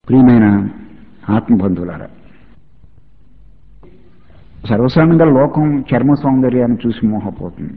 ప్రియమైన ఆత్మబంధువులారా సర్వసాధారణంగా లోకం చర్మ సౌందర్యాన్ని చూసి మోహపోతుంది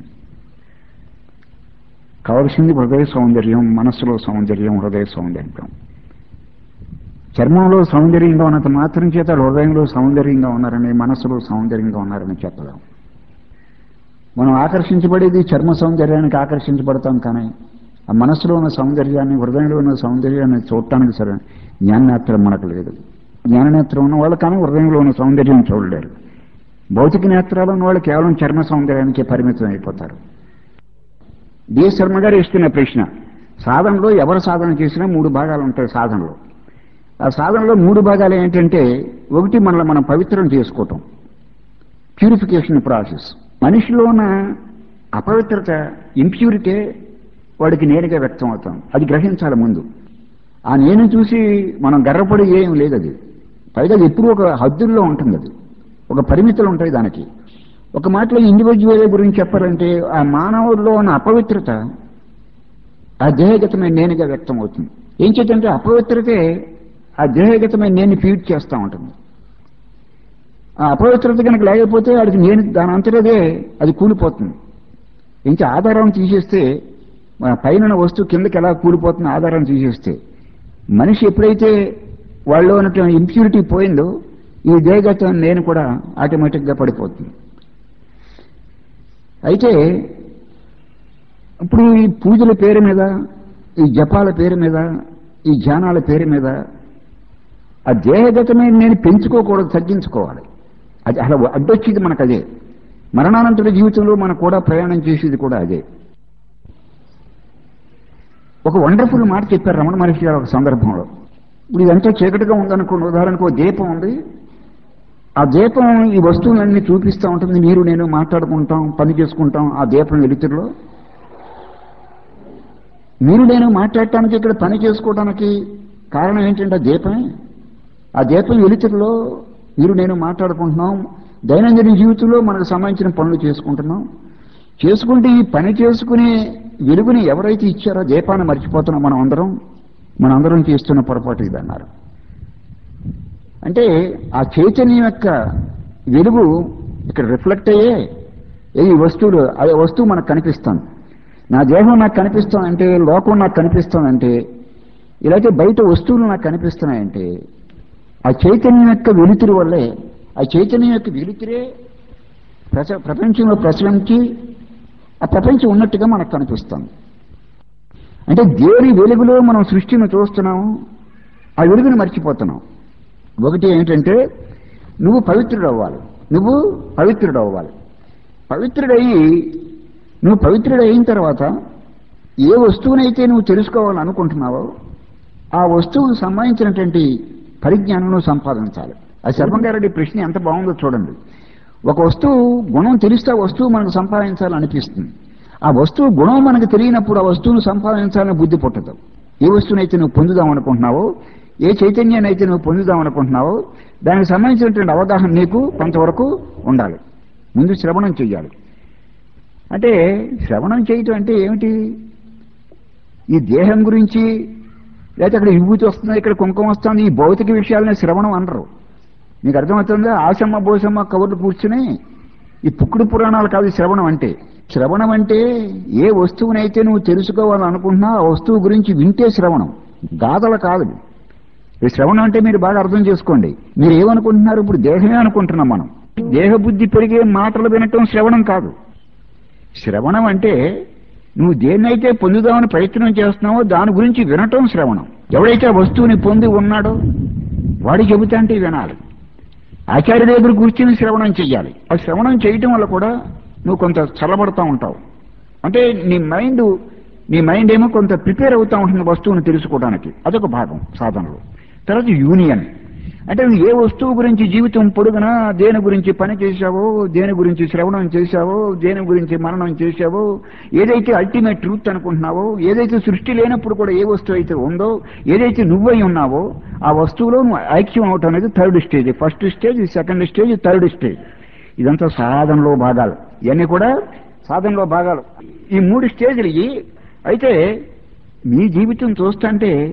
కావలసింది హృదయ సౌందర్యం మనస్సులో సౌందర్యం హృదయ సౌందర్యం చర్మంలో సౌందర్యంగా ఉన్నంత మాత్రం చేత హృదయంలో సౌందర్యంగా ఉన్నారని మనస్సులో సౌందర్యంగా ఉన్నారని చెప్పలేం మనం ఆకర్షించబడేది చర్మ సౌందర్యానికి ఆకర్షించబడతాం కానీ ఆ మనస్సులో ఉన్న సౌందర్యాన్ని హృదయంలో ఉన్న సౌందర్యాన్ని చూడటానికి సరే జ్ఞాననేత్రం మనకు లేదు జ్ఞాననేత్రం ఉన్న వాళ్ళు కానీ హృదయంలో ఉన్న సౌందర్యం చూడలేరు భౌతిక నేత్రాలు ఉన్న వాళ్ళు కేవలం చర్మ సౌందర్యానికి పరిమితం అయిపోతారు డిఎస్ శర్మ గారు ఇస్తున్న ప్రశ్న సాధనలో ఎవరు సాధన చేసినా మూడు భాగాలు ఉంటాయి సాధనలో ఆ సాధనలో మూడు భాగాలు ఏంటంటే ఒకటి మనల్ని మనం పవిత్రం చేసుకోవటం ప్యూరిఫికేషన్ ప్రాసెస్ మనిషిలో ఉన్న అపవిత్రత ఇంప్యూరిటీ వాడికి నేరుగా వ్యక్తం అవుతాం అది గ్రహించాలి ముందు ఆ నేను చూసి మనం గర్వపడి ఏం లేదు అది పైగా అది ఎప్పుడూ ఒక హద్దుల్లో ఉంటుంది అది ఒక పరిమితులు ఉంటాయి దానికి ఒక మాటలో ఇండివిజువల్ గురించి చెప్పాలంటే ఆ మానవుల్లో ఉన్న అపవిత్రత ఆ దేహగతమైన నేనుగా వ్యక్తం అవుతుంది ఏం చేద్దంటే అపవిత్రతే ఆ దేహగతమైన నేను ఫీడ్ చేస్తూ ఉంటుంది ఆ అపవిత్రత కనుక లేకపోతే వాడికి నేను దాని అంతటదే అది కూలిపోతుంది ఇంకా ఆధారం తీసేస్తే మన పైన వస్తువు కిందకి ఎలా కూలిపోతుంది ఆధారం తీసేస్తే మనిషి ఎప్పుడైతే వాళ్ళు ఉన్నటువంటి ఇంప్యూరిటీ పోయిందో ఈ దేహగతం నేను కూడా ఆటోమేటిక్గా పడిపోతుంది అయితే ఇప్పుడు ఈ పూజల పేరు మీద ఈ జపాల పేరు మీద ఈ ధ్యానాల పేరు మీద ఆ దేహగతమైన నేను పెంచుకోకూడదు తగ్గించుకోవాలి అది అలా అడ్డొచ్చేది మనకు అదే మరణానంతర జీవితంలో మనం కూడా ప్రయాణం చేసేది కూడా అదే ఒక వండర్ఫుల్ మాట చెప్పారు రమణ మహర్షి గారు ఒక సందర్భంలో ఇప్పుడు ఇదంతా చీకటిగా ఉందనుకోండి ఉదాహరణకు ఒక దీపం ఉంది ఆ దీపం ఈ వస్తువులన్నీ చూపిస్తూ ఉంటుంది మీరు నేను మాట్లాడుకుంటాం పని చేసుకుంటాం ఆ దీపం వెలుతురులో మీరు నేను మాట్లాడటానికి ఇక్కడ పని చేసుకోవడానికి కారణం ఏంటంటే ఆ దీపమే ఆ దీపం వెలుతురులో మీరు నేను మాట్లాడుకుంటున్నాం దైనందిన జీవితంలో మనకు సంబంధించిన పనులు చేసుకుంటున్నాం చేసుకుంటే ఈ పని చేసుకునే వెలుగుని ఎవరైతే ఇచ్చారో దీపాన్ని మర్చిపోతున్నాం మనం అందరం మనం అందరం చేస్తున్న పొరపాటు ఇది అన్నారు అంటే ఆ చైతన్యం యొక్క వెలుగు ఇక్కడ రిఫ్లెక్ట్ అయ్యే ఈ వస్తువులు అదే వస్తువు మనకు కనిపిస్తుంది నా దేహం నాకు కనిపిస్తుందంటే లోకం నాకు కనిపిస్తుందంటే ఇలాంటి బయట వస్తువులు నాకు కనిపిస్తున్నాయంటే ఆ చైతన్యం యొక్క వెలుతురు వల్లే ఆ చైతన్యం యొక్క వెలుతురే ప్రచ ప్రపంచంలో ప్రసరించి ఆ ప్రపంచం ఉన్నట్టుగా మనకు కనిపిస్తుంది అంటే దేని వెలుగులో మనం సృష్టిని చూస్తున్నాం ఆ వెలుగుని మర్చిపోతున్నాం ఒకటి ఏంటంటే నువ్వు పవిత్రుడు అవ్వాలి నువ్వు పవిత్రుడు అవ్వాలి పవిత్రుడయ్యి నువ్వు పవిత్రుడు అయిన తర్వాత ఏ వస్తువునైతే నువ్వు తెలుసుకోవాలని అనుకుంటున్నావో ఆ వస్తువుకు సంబంధించినటువంటి పరిజ్ఞానం నువ్వు సంపాదించాలి ఆ శర్మంగారెడ్డి ప్రశ్న ఎంత బాగుందో చూడండి ఒక వస్తువు గుణం తెలిస్తే ఆ వస్తువు మనకు సంపాదించాలనిపిస్తుంది ఆ వస్తువు గుణం మనకు తెలియనప్పుడు ఆ వస్తువును సంపాదించాలని బుద్ధి పుట్టదు ఏ వస్తువునైతే నువ్వు పొందుదాం అనుకుంటున్నావో ఏ చైతన్యాన్ని అయితే నువ్వు పొందుదాం అనుకుంటున్నావో దానికి సంబంధించినటువంటి అవగాహన నీకు కొంతవరకు ఉండాలి ముందు శ్రవణం చెయ్యాలి అంటే శ్రవణం చేయటం అంటే ఏమిటి ఈ దేహం గురించి లేకపోతే అక్కడ విభూతి వస్తుంది ఇక్కడ కుంకుమ వస్తుంది ఈ భౌతిక విషయాలని శ్రవణం అనరు నీకు అర్థమవుతుందా ఆసమ్మ బోసమ్మ కవర్లు కూర్చుని ఈ పుక్కుడు పురాణాలు కాదు శ్రవణం అంటే శ్రవణం అంటే ఏ వస్తువునైతే నువ్వు తెలుసుకోవాలని అనుకుంటున్నా ఆ వస్తువు గురించి వింటే శ్రవణం గాథలు కాదు ఈ శ్రవణం అంటే మీరు బాగా అర్థం చేసుకోండి మీరు ఏమనుకుంటున్నారు ఇప్పుడు దేహమే అనుకుంటున్నాం మనం దేహ బుద్ధి పెరిగే మాటలు వినటం శ్రవణం కాదు శ్రవణం అంటే నువ్వు దేన్నైతే పొందుదామని ప్రయత్నం చేస్తున్నావో దాని గురించి వినటం శ్రవణం ఎవడైతే ఆ వస్తువుని పొంది ఉన్నాడో వాడు చెబుతా అంటే వినాలి ఆచార్య దగ్గర కూర్చుని శ్రవణం చెయ్యాలి ఆ శ్రవణం చేయటం వల్ల కూడా నువ్వు కొంత చల్లబడతా ఉంటావు అంటే నీ మైండ్ నీ మైండ్ ఏమో కొంత ప్రిపేర్ అవుతా ఉంటుంది వస్తువుని తెలుసుకోవడానికి అదొక భాగం సాధనలో తర్వాత యూనియన్ అంటే నువ్వు ఏ వస్తువు గురించి జీవితం పొడుగునా దేని గురించి పని చేశావో దేని గురించి శ్రవణం చేశావో దేని గురించి మననం చేశావో ఏదైతే అల్టిమేట్ ట్రూత్ అనుకుంటున్నావో ఏదైతే సృష్టి లేనప్పుడు కూడా ఏ వస్తువు అయితే ఉందో ఏదైతే నువ్వై ఉన్నావో ఆ వస్తువులో నువ్వు ఐక్యం అవటం అనేది third stage first stage second stage third stage ఇదంతా సాధనలో భాగాలు ఇవన్నీ కూడా సాధనలో భాగాలు ఈ మూడు స్టేజ్లు ఇవి అయితే మీ జీవితం చూస్తుంటే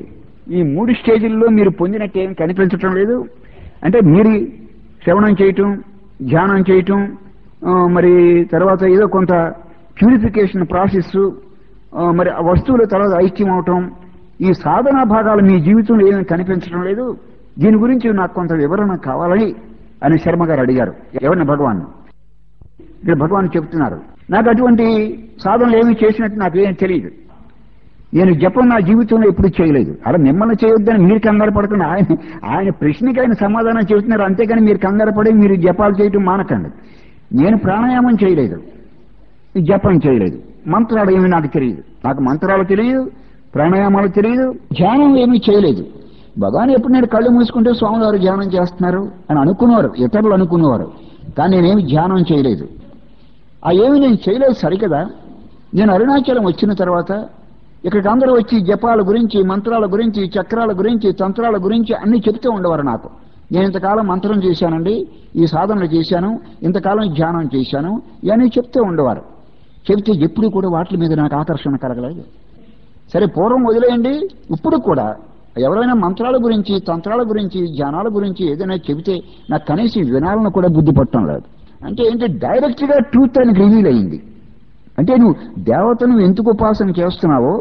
ఈ మూడు స్టేజీల్లో మీరు పొందినట్టు ఏం కనిపించటం లేదు అంటే మీరు శ్రవణం చేయటం ధ్యానం చేయటం ఆ, మరి తర్వాత ఏదో కొంత ప్యూరిఫికేషన్ ప్రాసెస్ మరి ఆ వస్తువుల తర్వాత ఐక్యం అవటం ఈ సాధనా భాగాలు మీ జీవితంలో ఏమీ కనిపించడం లేదు దీని గురించి నాకు కొంత వివరణ కావాలని అని శర్మ గారు అడిగారు ఎవరిని భగవాన్ ఇక్కడ భగవాన్ చెప్తున్నారు నాకు అటువంటి సాధనలు ఏమీ చేసినట్టు నాకు ఏం తెలియదు నేను జపం నా జీవితంలో ఎప్పుడు చేయలేదు అలా మిమ్మల్ని చేయొద్దని మీరు కంగారు పడకుండా ఆయన ఆయన ప్రశ్నకి ఆయన సమాధానం చెబుతున్నారు అంతేగాని మీరు కంగారు పడి మీరు జపాలు చేయటం మానకండి నేను ప్రాణాయామం చేయలేదు ఈ జపం చేయలేదు మంత్రాలు ఏమీ నాకు తెలియదు నాకు మంత్రాలు తెలియదు ప్రాణాయామాలు తెలియదు ధ్యానం ఏమీ చేయలేదు భగవాన్ ఎప్పుడు నేను కళ్ళు మూసుకుంటే స్వామివారు ధ్యానం చేస్తున్నారు అని అనుకునేవారు ఇతరులు అనుకునేవారు కానీ నేనేమి ధ్యానం చేయలేదు ఆ ఏమి నేను చేయలేదు సరికదా నేను అరుణాచలం వచ్చిన తర్వాత ఇక్కడికి అందరూ వచ్చి జపాల గురించి మంత్రాల గురించి చక్రాల గురించి తంత్రాల గురించి అన్ని చెప్తూ ఉండేవారు నాకు నేను ఇంతకాలం మంత్రం చేశానండి ఈ సాధనలు చేశాను ఇంతకాలం ధ్యానం చేశాను ఇవన్నీ చెప్తూ ఉండేవారు చెప్తే ఎప్పుడు కూడా వాటి మీద నాకు ఆకర్షణ కలగలేదు సరే పూర్వం వదిలేయండి ఇప్పుడు కూడా ఎవరైనా మంత్రాల గురించి తంత్రాల గురించి ధ్యానాల గురించి ఏదైనా చెబితే నాకు కనీసం వినాలని కూడా బుద్ధి పట్టడం లేదు అంటే ఏంటి డైరెక్ట్ గా ట్రూత్ అని రివీల్ అయింది అంటే నువ్వు దేవతను ఎందుకు ఉపాసన చేస్తున్నావో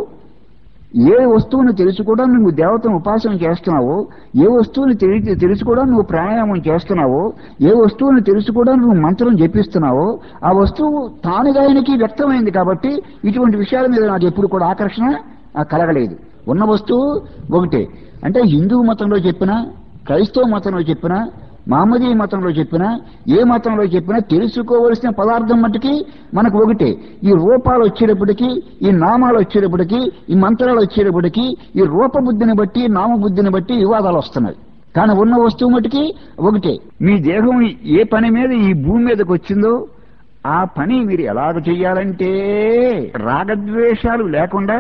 ఏ వస్తువును తెలుసుకోవడం నువ్వు దేవతను ఉపాసన చేస్తున్నావో ఏ వస్తువుని తెలి తెలుసుకోవడం నువ్వు ప్రాణాయామం చేస్తున్నావో ఏ వస్తువుని తెలుసుకోవడం నువ్వు మంత్రం జపిస్తున్నావో ఆ వస్తువు తానుగా ఆయనకి వ్యక్తమైంది కాబట్టి ఇటువంటి విషయాల మీద నాకు ఎప్పుడు కూడా ఆకర్షణ ఆ, కలగలేదు ఉన్న వస్తువు ఒకటే అంటే హిందూ మతంలో చెప్పినా క్రైస్తవ మతంలో చెప్పినా మహమ్మదీయ మతంలో చెప్పినా ఏ మతంలో చెప్పినా తెలుసుకోవలసిన పదార్థం మట్టుకి మనకు ఒకటే ఈ రూపాలు వచ్చేటప్పటికి ఈ నామాలు వచ్చేటప్పటికి ఈ మంత్రాలు వచ్చేటప్పటికి ఈ రూపబుద్ధిని బట్టి నామబుద్ధిని బట్టి వివాదాలు వస్తున్నాయి కానీ ఉన్న వస్తువు మట్టుకి ఒకటే మీ దేహం ఏ పని మీద ఈ భూమి మీదకి వచ్చిందో ఆ పని మీరు ఎలాగ చెయ్యాలంటే రాగద్వేషాలు లేకుండా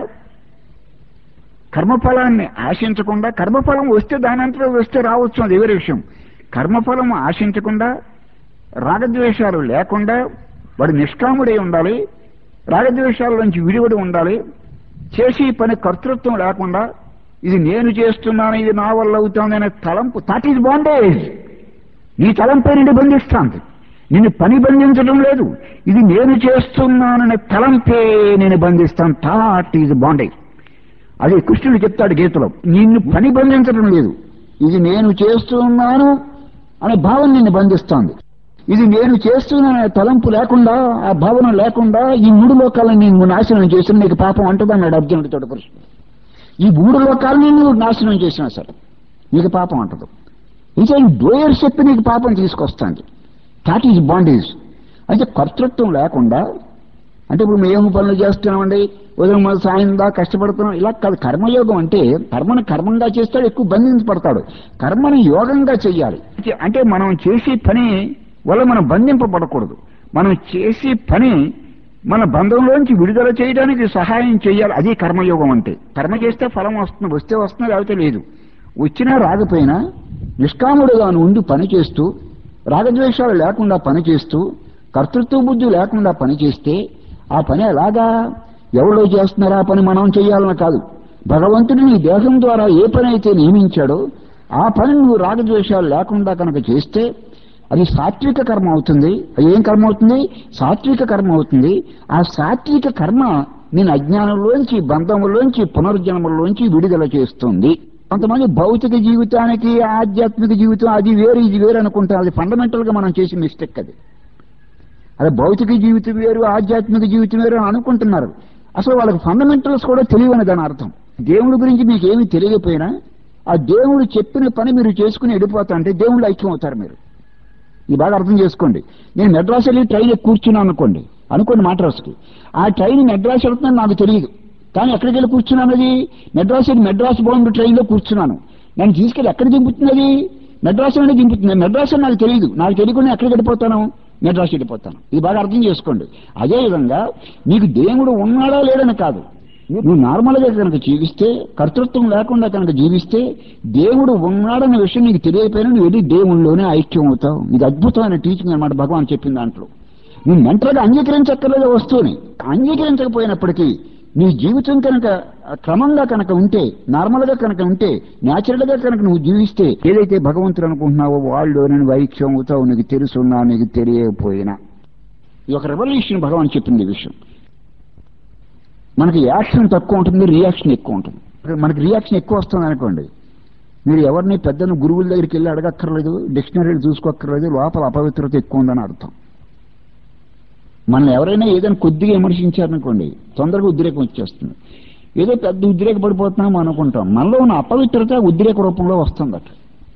కర్మఫలాన్ని ఆశించకుండా కర్మఫలం వస్తే దానంతలో వస్తే రావచ్చు అది వేరే విషయం కర్మఫలం ఆశించకుండా రాగద్వేషాలు లేకుండా వాడు నిష్కాముడై ఉండాలి రాగద్వేషాల నుంచి విడివడి ఉండాలి చేసి పని కర్తృత్వం లేకుండా ఇది నేను చేస్తున్నాను ఇది నా వల్ల అవుతుంది అనే తలంపు దట్ ఈజ్ బాండేజ్ నీ తలంపై నుండి బంధిస్తాంది నిన్ను పని బంధించడం లేదు ఇది నేను చేస్తున్నాననే తలంపే నేను బంధిస్తాను థాట్ ఈజ్ బాండేజ్ అది కృష్ణుడు చెప్తాడు గీతలో నిన్ను పని బంధించడం లేదు ఇది నేను చేస్తున్నాను అనే భావం నిన్ను బంధిస్తోంది ఇది నేను చేస్తున్నాననే తలంపు లేకుండా ఆ భావన లేకుండా ఈ మూడు లోకాలను నేను నాశనం చేసిన నీకు పాపం అంటుంది అన్నాడు అర్జునుడితో కృష్ణుడు ఈ మూడు లోకాలని నువ్వు నాశనం చేసినా సరే నీకు పాపం అంటదు ఇంకా ఈ డోయర్ చెప్పి నీకు పాపం తీసుకొస్తాంది దాట్ ఈజ్ బాండేజ్ అంటే కర్తృత్వం లేకుండా అంటే ఇప్పుడు మేము పనులు చేస్తున్నామండి ఉదయం మొదలు సాయం దా కష్టపడుతున్నాం ఇలా కాదు కర్మయోగం అంటే కర్మను కర్మంగా చేస్తాడు ఎక్కువ బంధించబడతాడు కర్మను యోగంగా చెయ్యాలి అంటే మనం చేసే పని వల్ల మనం బంధింపబడకూడదు మనం చేసే పని మన బంధంలోంచి విడుదల చేయడానికి సహాయం చేయాలి అది కర్మయోగం అంటే కర్మ చేస్తే ఫలం వస్తుంది వస్తే వస్తుంది లేకపోతే లేదు వచ్చినా రాకపోయినా నిష్కాముడుగా ఉండి పని చేస్తూ రాగద్వేషాలు లేకుండా పని చేస్తూ కర్తృత్వ బుద్ధి లేకుండా పని చేస్తే ఆ పని ఎలాగా ఎవరో చేస్తున్నారో ఆ పని మనం చేయాలని కాదు భగవంతుడు నీ దేహం ద్వారా ఏ పని అయితే నియమించాడో ఆ పని నువ్వు రాగద్వేషాలు లేకుండా కనుక చేస్తే అది సాత్విక కర్మ అవుతుంది అది ఏం కర్మ అవుతుంది సాత్విక కర్మ అవుతుంది ఆ సాత్విక కర్మ నేను అజ్ఞానంలోంచి బంధంలోంచి పునర్జన్మలోంచి విడుదల చేస్తుంది కొంతమంది భౌతిక జీవితానికి ఆధ్యాత్మిక జీవితం అది వేరు ఇది వేరు అనుకుంటారు అది ఫండమెంటల్ గా మనం చేసే మిస్టేక్ అది అదే భౌతిక జీవితం వేరు ఆధ్యాత్మిక జీవితం వేరు అని అనుకుంటున్నారు అసలు వాళ్ళకి ఫండమెంటల్స్ కూడా తెలియని దాని అర్థం దేవుడి గురించి మీకు ఏమీ తెలియకపోయినా ఆ దేవుడు చెప్పిన పని మీరు చేసుకుని వెళ్ళిపోతా అంటే దేవుళ్ళు ఐక్యం అవుతారు మీరు ఇది బాగా అర్థం చేసుకోండి నేను మెడ్రాస్ వెళ్ళి ట్రైన్ ఎక్కి కూర్చున్నాను అనుకోండి అనుకోండి మాట్రాస్కి ఆ ట్రైన్ మెడ్రాస్ వెళ్తుందని నాకు తెలియదు కానీ ఎక్కడికి వెళ్ళి కూర్చున్నాను మెడ్రాస్ వెళ్ళి మెడ్రాస్ బౌండ్ ట్రైన్లో కూర్చున్నాను నన్ను తీసుకెళ్ళి ఎక్కడ దింపుతున్నది మెడ్రాస్ నుండి దింపుతుంది మెడ్రాస్ అని నాకు తెలియదు నాకు తెలియకుండా ఎక్కడికి వెళ్ళిపోతాను మెడ్రాస్ వెళ్ళిపోతాను ఇది బాగా అర్థం చేసుకోండి అదే విధంగా నీకు దేవుడు ఉన్నాడా లేడని కాదు నువ్వు నార్మల్ గా కనుక జీవిస్తే కర్తృత్వం లేకుండా కనుక జీవిస్తే దేవుడు ఉన్నాడన్న విషయం నీకు తెలియకపోయినా నువ్వు వెళ్ళి దేవుళ్ళలోనే ఐక్యం అవుతావు ఇది అద్భుతమైన టీచింగ్ అనమాట భగవాన్ చెప్పిన దాంట్లో నువ్వు మెంటల్గా అంగీకరించక్కర్లేదు వస్తువుని అంగీకరించకపోయినప్పటికీ నీ జీవితం కనుక క్రమంగా కనుక ఉంటే నార్మల్ గా కనుక ఉంటే న్యాచురల్ గా కనుక నువ్వు జీవిస్తే ఏదైతే భగవంతుడు అనుకుంటున్నావో వాళ్ళు నేను వైక్ష్యం అవుతావు నీకు తెలుసున్నా నీకు తెలియకపోయినా ఇది ఒక రెవల్యూషన్ భగవాన్ చెప్పింది ఈ విషయం మనకి యాక్షన్ తక్కువ ఉంటుంది రియాక్షన్ ఎక్కువ ఉంటుంది మనకి రియాక్షన్ ఎక్కువ వస్తుంది అనుకోండి మీరు ఎవరిని పెద్దను గురువుల దగ్గరికి వెళ్ళి అడగక్కర్లేదు డిక్షనరీలు చూసుకోక్కర్లేదు లోపల అపవిత్రత ఎక్కువ ఉందని అర్థం మనల్ని ఎవరైనా ఏదైనా కొద్దిగా విమర్శించారనుకోండి తొందరగా ఉద్రేకం వచ్చేస్తుంది ఏదో పెద్ద ఉద్రేక పడిపోతున్నాం అనుకుంటాం మనలో ఉన్న అపవిత్రత ఉద్రేక రూపంలో వస్తుందట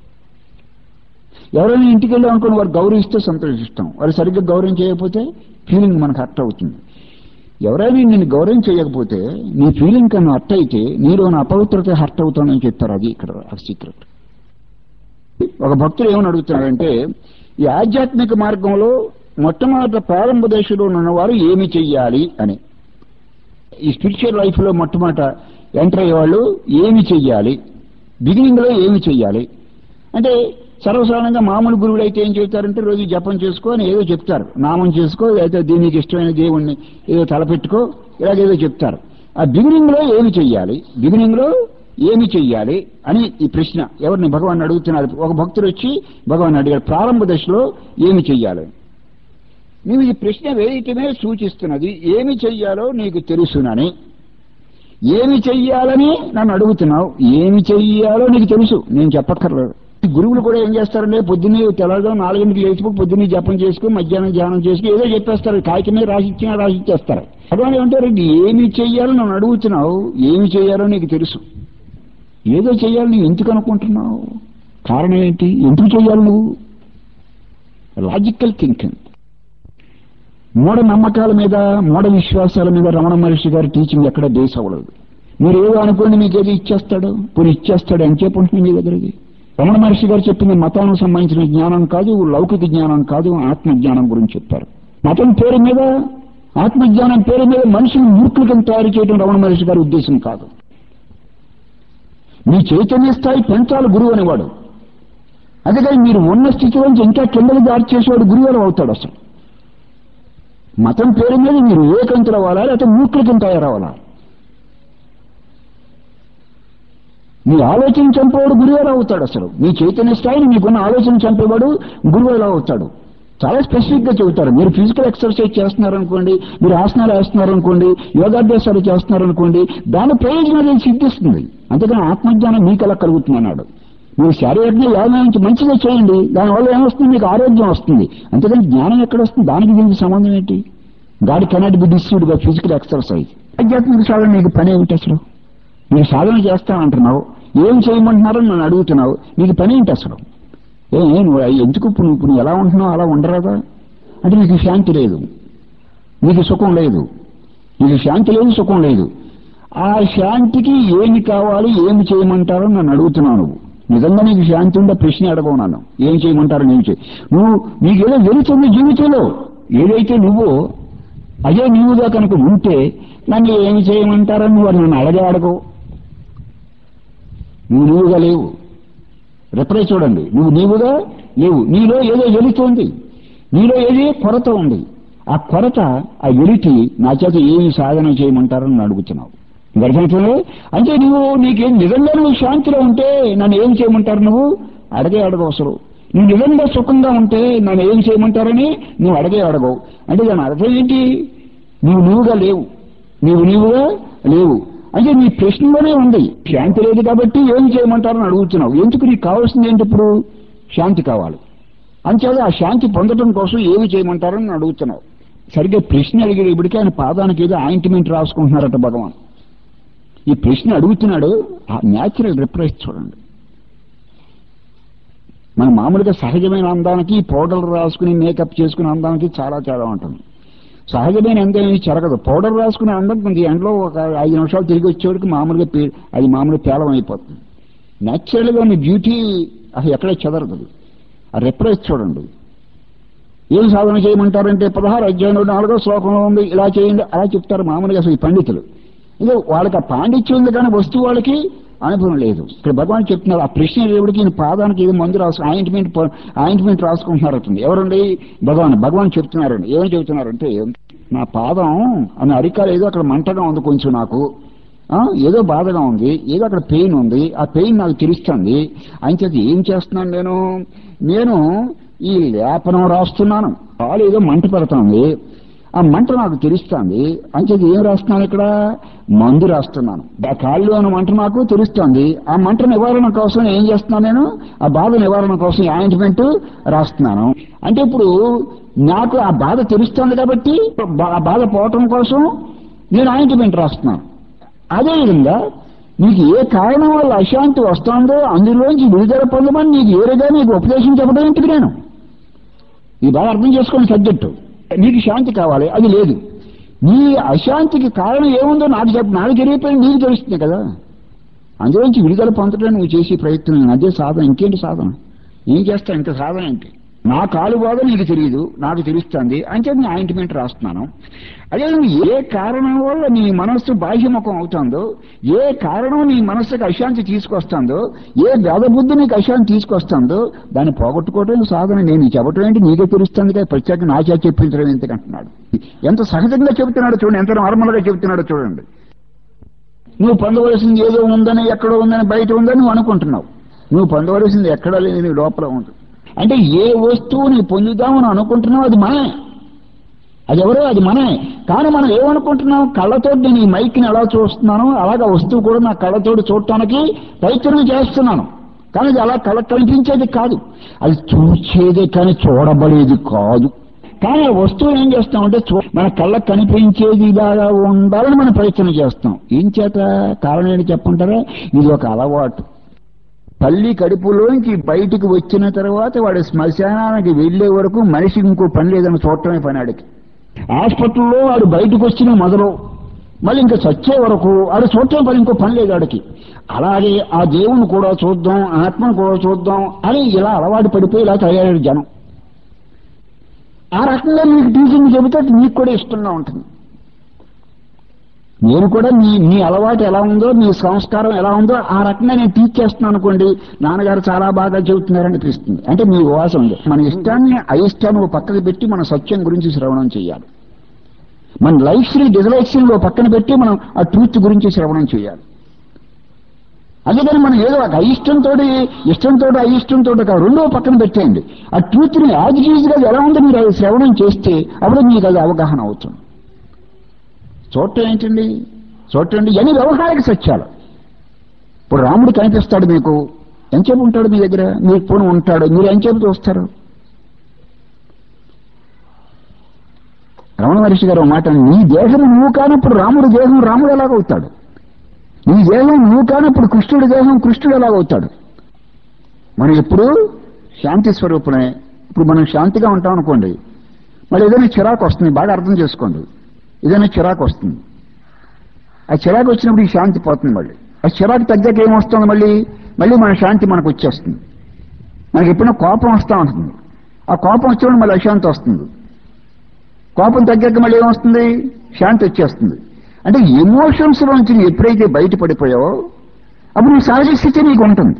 ఎవరైనా ఇంటికి వెళ్ళాం అనుకోండి వారు గౌరవిస్తే సంతోషిస్తాం వారు సరిగ్గా గౌరవం చేయకపోతే ఫీలింగ్ మనకు హర్ట్ అవుతుంది ఎవరైనా నేను గౌరవం చేయకపోతే నీ ఫీలింగ్ కన్నా హర్ట్ అయితే నీలో ఉన్న అపవిత్రత హర్ట్ అవుతానని చెప్తారు అది ఇక్కడ సీక్రెట్ ఒక భక్తుడు ఏమని అడుగుతున్నాడంటే ఈ ఆధ్యాత్మిక మార్గంలో మొట్టమొదట ప్రారంభ దశలో ఉన్నవారు ఏమి చెయ్యాలి అని ఈ స్పిరిచువల్ లైఫ్ లో మొట్టమొదట ఎంటర్ అయ్యేవాళ్ళు ఏమి చెయ్యాలి బిగినింగ్ లో ఏమి చెయ్యాలి అంటే సర్వసాధారణంగా మామూలు గురువులు అయితే ఏం చెప్తారంటే రోజు జపం చేసుకో అని ఏదో చెప్తారు నామం చేసుకో అయితే దీనికి ఇష్టమైన దేవుణ్ణి ఏదో తలపెట్టుకో ఇలాగేదో చెప్తారు ఆ బిగినింగ్ లో ఏమి చెయ్యాలి బిగినింగ్ లో ఏమి చెయ్యాలి అని ఈ ప్రశ్న ఎవరిని భగవాన్ అడుగుతున్నారు ఒక భక్తుడు వచ్చి భగవాన్ అడిగాడు ప్రారంభ దశలో ఏమి చెయ్యాలి నీవు ఈ ప్రశ్న వేయటమే సూచిస్తున్నది ఏమి చెయ్యాలో నీకు తెలుసునని ఏమి చెయ్యాలని నన్ను అడుగుతున్నావు ఏమి చెయ్యాలో నీకు తెలుసు నేను చెప్పక్కర్లేదు గురువులు కూడా ఏం చేస్తారంటే పొద్దున్నే తెల్లదో నాలుగింటికి లేచిపో పొద్దున్నే జపం చేసుకుని మధ్యాహ్నం ధ్యానం చేసుకుని ఏదో చెప్పేస్తారు కాగితమే రాసిచ్చినా రాసిచ్చేస్తారు భగవాన్ ఏమంటారు ఏమి చెయ్యాలో నన్ను అడుగుతున్నావు ఏమి చెయ్యాలో నీకు తెలుసు ఏదో చెయ్యాలి నువ్వు ఎందుకు అనుకుంటున్నావు కారణం ఏంటి ఎందుకు చెయ్యాలి నువ్వు లాజికల్ థింకింగ్ మూఢ నమ్మకాల మీద మూఢ విశ్వాసాల మీద రమణ మహర్షి గారి టీచింగ్ ఎక్కడ బేస్ అవ్వలేదు మీరు ఏదో అనుకోండి మీకు ఏది ఇచ్చేస్తాడు పోనీ ఇచ్చేస్తాడు అని చెప్పండి మీ దగ్గరికి రమణ మహర్షి గారు చెప్పింది మతానికి సంబంధించిన జ్ఞానం కాదు లౌకిక జ్ఞానం కాదు ఆత్మ జ్ఞానం గురించి చెప్పారు మతం పేరు మీద ఆత్మజ్ఞానం పేరు మీద మనుషులు మూర్ఖులను తయారు చేయడం రమణ మహర్షి గారి ఉద్దేశం కాదు మీ చైతన్య స్థాయి పెంచాలి గురువు అనేవాడు అందుకని మీరు ఉన్న స్థితిలోంచి ఇంకా కిందకి దారి చేసేవాడు గురువు అవుతాడు అసలు మతం పేరు మీద మీరు వివేకంతులు అవ్వాలా లేకపోతే మూర్ఖులకి తయారవ్వాలా మీ ఆలోచన చంపేవాడు గురువేలా అవుతాడు అసలు మీ చైతన్య స్థాయిని మీకున్న ఆలోచన చంపేవాడు గురువేలా అవుతాడు చాలా స్పెసిఫిక్ గా చెబుతారు మీరు ఫిజికల్ ఎక్సర్సైజ్ చేస్తున్నారనుకోండి మీరు ఆసనాలు వేస్తున్నారనుకోండి యోగాభ్యాసాలు చేస్తున్నారనుకోండి దాని ప్రయోజనం అనేది సిద్ధిస్తుంది అంతేకాని ఆత్మజ్ఞానం మీకు ఎలా కలుగుతుంది అన్నాడు మీరు శారీరకంగా యోగా నుంచి మంచిగా చేయండి దానివల్ల ఏమొస్తుంది మీకు ఆరోగ్యం వస్తుంది అంతేకాని జ్ఞానం ఎక్కడ వస్తుంది దానికి దీనికి సంబంధం ఏంటి గాడి cannot be disturbed by physical exercise ఆధ్యాత్మిక సాధన నీకు పని ఏమిటి అసలు మీరు సాధన చేస్తానంటున్నావు ఏం చేయమంటున్నారో నన్ను అడుగుతున్నావు నీకు పని ఏంటి అసలు ఏ నువ్వు ఎందుకు ఇప్పుడు ఇప్పుడు నువ్వు ఎలా ఉంటున్నావు అలా ఉండరాదా అంటే నీకు శాంతి లేదు నీకు సుఖం లేదు నీకు శాంతి లేదు సుఖం లేదు ఆ శాంతికి ఏమి కావాలి ఏమి చేయమంటారో నన్ను అడుగుతున్నావు నువ్వు నిజంగా నీకు శాంతి ఉండే ప్రశ్న అడగవు నన్ను ఏం చేయమంటారో నేను చేయి నువ్వు నీకేదో వెళుతుంది జీవితంలో ఏదైతే నువ్వు అదే నీవుగా కనుక ఉంటే నన్ను ఏమి చేయమంటారని నువ్వు అది నన్ను అడగే అడగవు నువ్వు నీవుగా లేవు రిప్లై చూడండి నువ్వు నీవుగా లేవు నీలో ఏదో వెలుతుంది నీలో ఏదో కొరత ఉంది ఆ కొరత ఆ వెలిటి నా చేత ఏమి సాధన చేయమంటారని నన్ను అడుగుతున్నావు గర్భంలో అంటే నువ్వు నీకేం నిజంగా నువ్వు శాంతిలో ఉంటే నన్ను ఏం చేయమంటారు నువ్వు అడగే అడగవు అసలు నువ్వు నిజంగా సుఖంగా ఉంటే నన్ను ఏం చేయమంటారని నువ్వు అడగే అడగవు అంటే దాని అర్థం ఏంటి నువ్వు నువ్వుగా లేవు నీవు నీవుగా లేవు అంటే నీ ప్రశ్నలోనే ఉంది శాంతి లేదు కాబట్టి ఏం చేయమంటారని అడుగుతున్నావు ఎందుకు నీకు కావాల్సింది ఏంటి ఇప్పుడు శాంతి కావాలి అంచేది ఆ శాంతి పొందడం కోసం ఏమి చేయమంటారని అడుగుతున్నావు సరిగ్గా ప్రశ్న అడిగాడు ఇప్పటికే ఆయన పాదానికి ఏదో ఆయింట్మెంట్ రాసుకుంటున్నారట భగవాన్ ఈ ప్రశ్న అడుగుతున్నాడు ఆ న్యాచురల్ రిప్రైజ్ చూడండి మన మామూలుగా సహజమైన అందానికి పౌడర్ రాసుకుని మేకప్ చేసుకునే అందానికి చాలా తేడా ఉంటుంది సహజమైన అందం ఏమి జరగదు పౌడర్ రాసుకునే అందం కొంచెం ఎండలో ఒక ఐదు నిమిషాలు తిరిగి వచ్చేవాడికి మామూలుగా పే- అది మామూలుగా పేలం అయిపోతుంది న్యాచురల్ గా మీ బ్యూటీ అసలు ఎక్కడ చెదరదు ఆ రిప్రైజ్ చూడండి ఏం సాధన చేయమంటారంటే పదహారు అధ్యాయంలో నాలుగో శ్లోకంలో ఉంది ఇలా చేయండి అలా చెప్తారు మామూలుగా అసలు ఈ పండితులు ఇదే వాళ్ళకి ఆ పాండిత్యం ఉంది కానీ వస్తువు వాళ్ళకి అనుభవం లేదు ఇక్కడ భగవాన్ చెప్తున్నారు ఆ ప్రశ్న దేవుడికి ఈయన పాదానికి ఏదో మందు రాసు ఆయింట్మెంట్ ఆయింట్మెంట్ రాసుకుంటున్నారటండి ఎవరండి భగవాన్ భగవాన్ చెప్తున్నారండి ఏమని చెప్తున్నారంటే నా పాదం అని అరికాలు ఏదో అక్కడ మంటగా ఉంది కొంచెం నాకు ఆ, ఏదో బాధగా ఉంది ఏదో అక్కడ పెయిన్ ఉంది ఆ పెయిన్ నాకు తెలుస్తుంది అంచేత ఏం చేస్తున్నాను నేను నేను ఈ లేపనం రాస్తున్నాను కాలు ఏదో మంట పెడుతుంది ఆ మంట నాకు తెలుస్తుంది అంచేత ఏం రాస్తున్నాను ఇక్కడ మందు రాస్తున్నాను ఆ కాళ్ళు ఉన్న మంట నాకు తెలుస్తుంది ఆ మంట నివారణ కోసం ఏం చేస్తున్నాను నేను ఆ బాధ నివారణ కోసం ఆయింట్మెంట్ రాస్తున్నాను అంటే ఇప్పుడు నాకు ఆ బాధ తెలుస్తుంది కాబట్టి బా- ఆ బాధ పోవటం కోసం నేను ఆయింట్మెంట్ రాస్తున్నాను అదేవిధంగా నీకు ఏ కారణం వల్ల అశాంతి వస్తుందో అందులోంచి విడుదల పొందమని నీకు ఏరుగా నీకు ఉపదేశం చెప్పడం ఎందుకు నేను ఇది బాగా అర్థం చేసుకోండి సబ్జెక్టు నీకు శాంతి కావాలి అది లేదు నీ అశాంతికి కారణం ఏముందో నాకు చెప్ప నాకు తెలియపోయి నీకు తెలుస్తుంది కదా అందులోంచి విడుదల పొందడం నువ్వు చేసే ప్రయత్నం అదే సాధన ఇంకేంటి సాధన ఏం చేస్తావు ఇంత సాధన ఏంటి నా కాలు బాధ నీకు తెలియదు నాకు తెలుస్తుంది అంటే నేను ఆయింట్మెంట్ రాస్తున్నాను అదే నువ్వు ఏ కారణం వల్ల నీ మనస్సు బాహ్యముఖం అవుతుందో ఏ కారణం నీ మనస్సుకి అశాంతి తీసుకొస్తుందో ఏ బుద్ధి నీకు అశాంతి తీసుకొస్తుందో దాన్ని పోగొట్టుకోవడం సాధన నేను చెప్పటం ఏంటి నీకే తెలుస్తుంది కదా ప్రత్యేక నా చేత చెప్పించడం ఎందుకంటున్నాడు ఎంత సహజంగా చెబుతున్నాడో చూడండి ఎంత నార్మల్ గా చెబుతున్నాడో చూడండి నువ్వు పొందవలసింది ఏదో ఉందని ఎక్కడో ఉందని బయట ఉందని నువ్వు అనుకుంటున్నావు నువ్వు పొందవలసింది ఎక్కడా లేదు నీ లోపల ఉంది అంటే ఏ వస్తువుని పొందుదామని అనుకుంటున్నావు అది మనమే అది ఎవరో అది మనమే కానీ మనం ఏమనుకుంటున్నాం కళ్ళతో నేను ఈ మైక్ని ఎలా చూస్తున్నానో అలాగా వస్తువు కూడా నా కళ్ళతోటి చూడటానికి ప్రయత్నం చేస్తున్నాను కానీ అది అలా కళ్ళకు కనిపించేది కాదు అది చూసేదే కానీ చూడబడేది కాదు కానీ ఆ వస్తువు ఏం చేస్తామంటే చూ మన కళ్ళకు కనిపించేది ఇలాగా ఉండాలని మనం ప్రయత్నం చేస్తాం ఏం చేత కారణం ఏంటి చెప్పంటారా ఇది ఒక అలవాటు తల్లి కడుపులోంచి బయటికి వచ్చిన తర్వాత వాడు శ్మశానానికి వెళ్లే వరకు మనిషికి ఇంకో పని లేదని చూడటమే పని ఆడికి హాస్పిటల్లో వాడు బయటకు వచ్చిన మొదలు మళ్ళీ ఇంకా చచ్చే వరకు ఆడు చూడటం పని ఇంకో పని లేదు ఆడికి అలాగే ఆ దేవుని కూడా చూద్దాం ఆత్మను కూడా చూద్దాం అని ఇలా అలవాటు పడిపోయి ఇలా తయారయ్యాడు జనం ఆ రకంగా మీకు టీచింగ్ చెబితే మీకు కూడా ఇష్టంగా ఉంటుంది నేను కూడా మీ మీ అలవాటు ఎలా ఉందో మీ సంస్కారం ఎలా ఉందో ఆ రకంగా నేను టీచ్ చేస్తున్నాను అనుకోండి నాన్నగారు చాలా బాగా చెబుతున్నారని అనిపిస్తుంది అంటే మీ వాసం ఉంది మన ఇష్టాన్ని అయిష్టాన్ని ఓ పక్కకు పెట్టి మన సత్యం గురించి శ్రవణం చేయాలి మన లైఫ్ ని డిజలైక్షన్ ఓ పక్కన పెట్టి మనం ఆ ట్రూత్ గురించి శ్రవణం చేయాలి అందుకని మనం ఏదో ఒక అయిష్టంతో ఇష్టంతో అయిష్టంతో కాదు రెండో పక్కన పెట్టేయండి ఆ ట్రూత్ ని యాజ్ గా అది ఎలా ఉందో మీరు అది శ్రవణం చేస్తే అప్పుడు మీకు అది అవగాహన అవుతుంది చూడటం ఏంటండి చూడటండి ఎన్ని వ్యవహారిక సత్యాలు ఇప్పుడు రాముడు కనిపిస్తాడు మీకు ఎంతసేపు ఉంటాడు మీ దగ్గర మీరు పోను ఉంటాడు మీరు ఎంతసేపు చూస్తారు రమణ మహర్షి గారు ఒక మాట నీ దేహం నువ్వు కానప్పుడు రాముడు దేహం రాముడు ఎలాగవుతాడు నీ దేహం నువ్వు కానప్పుడు కృష్ణుడి దేహం కృష్ణుడు ఎలాగవుతాడు మనం ఎప్పుడు శాంతి స్వరూపునే ఇప్పుడు మనం శాంతిగా ఉంటాం అనుకోండి మరి ఏదైనా చిరాకు వస్తుంది బాగా అర్థం చేసుకోండి ఏదైనా చిరాకు వస్తుంది ఆ చిరాకు వచ్చినప్పుడు ఈ శాంతి పోతుంది మళ్ళీ ఆ చిరాకు తగ్గాక ఏమొస్తుంది మళ్ళీ మళ్ళీ మన శాంతి మనకు వచ్చేస్తుంది మనకి ఎప్పుడైనా కోపం వస్తూ ఉంటుంది ఆ కోపం వచ్చినప్పుడు మళ్ళీ అశాంతి వస్తుంది కోపం తగ్గాక మళ్ళీ ఏమొస్తుంది శాంతి వచ్చేస్తుంది అంటే ఎమోషన్స్ నుంచి నువ్వు ఎప్పుడైతే బయటపడిపోయావో అప్పుడు నీ సహజ స్థితి నీకు ఉంటుంది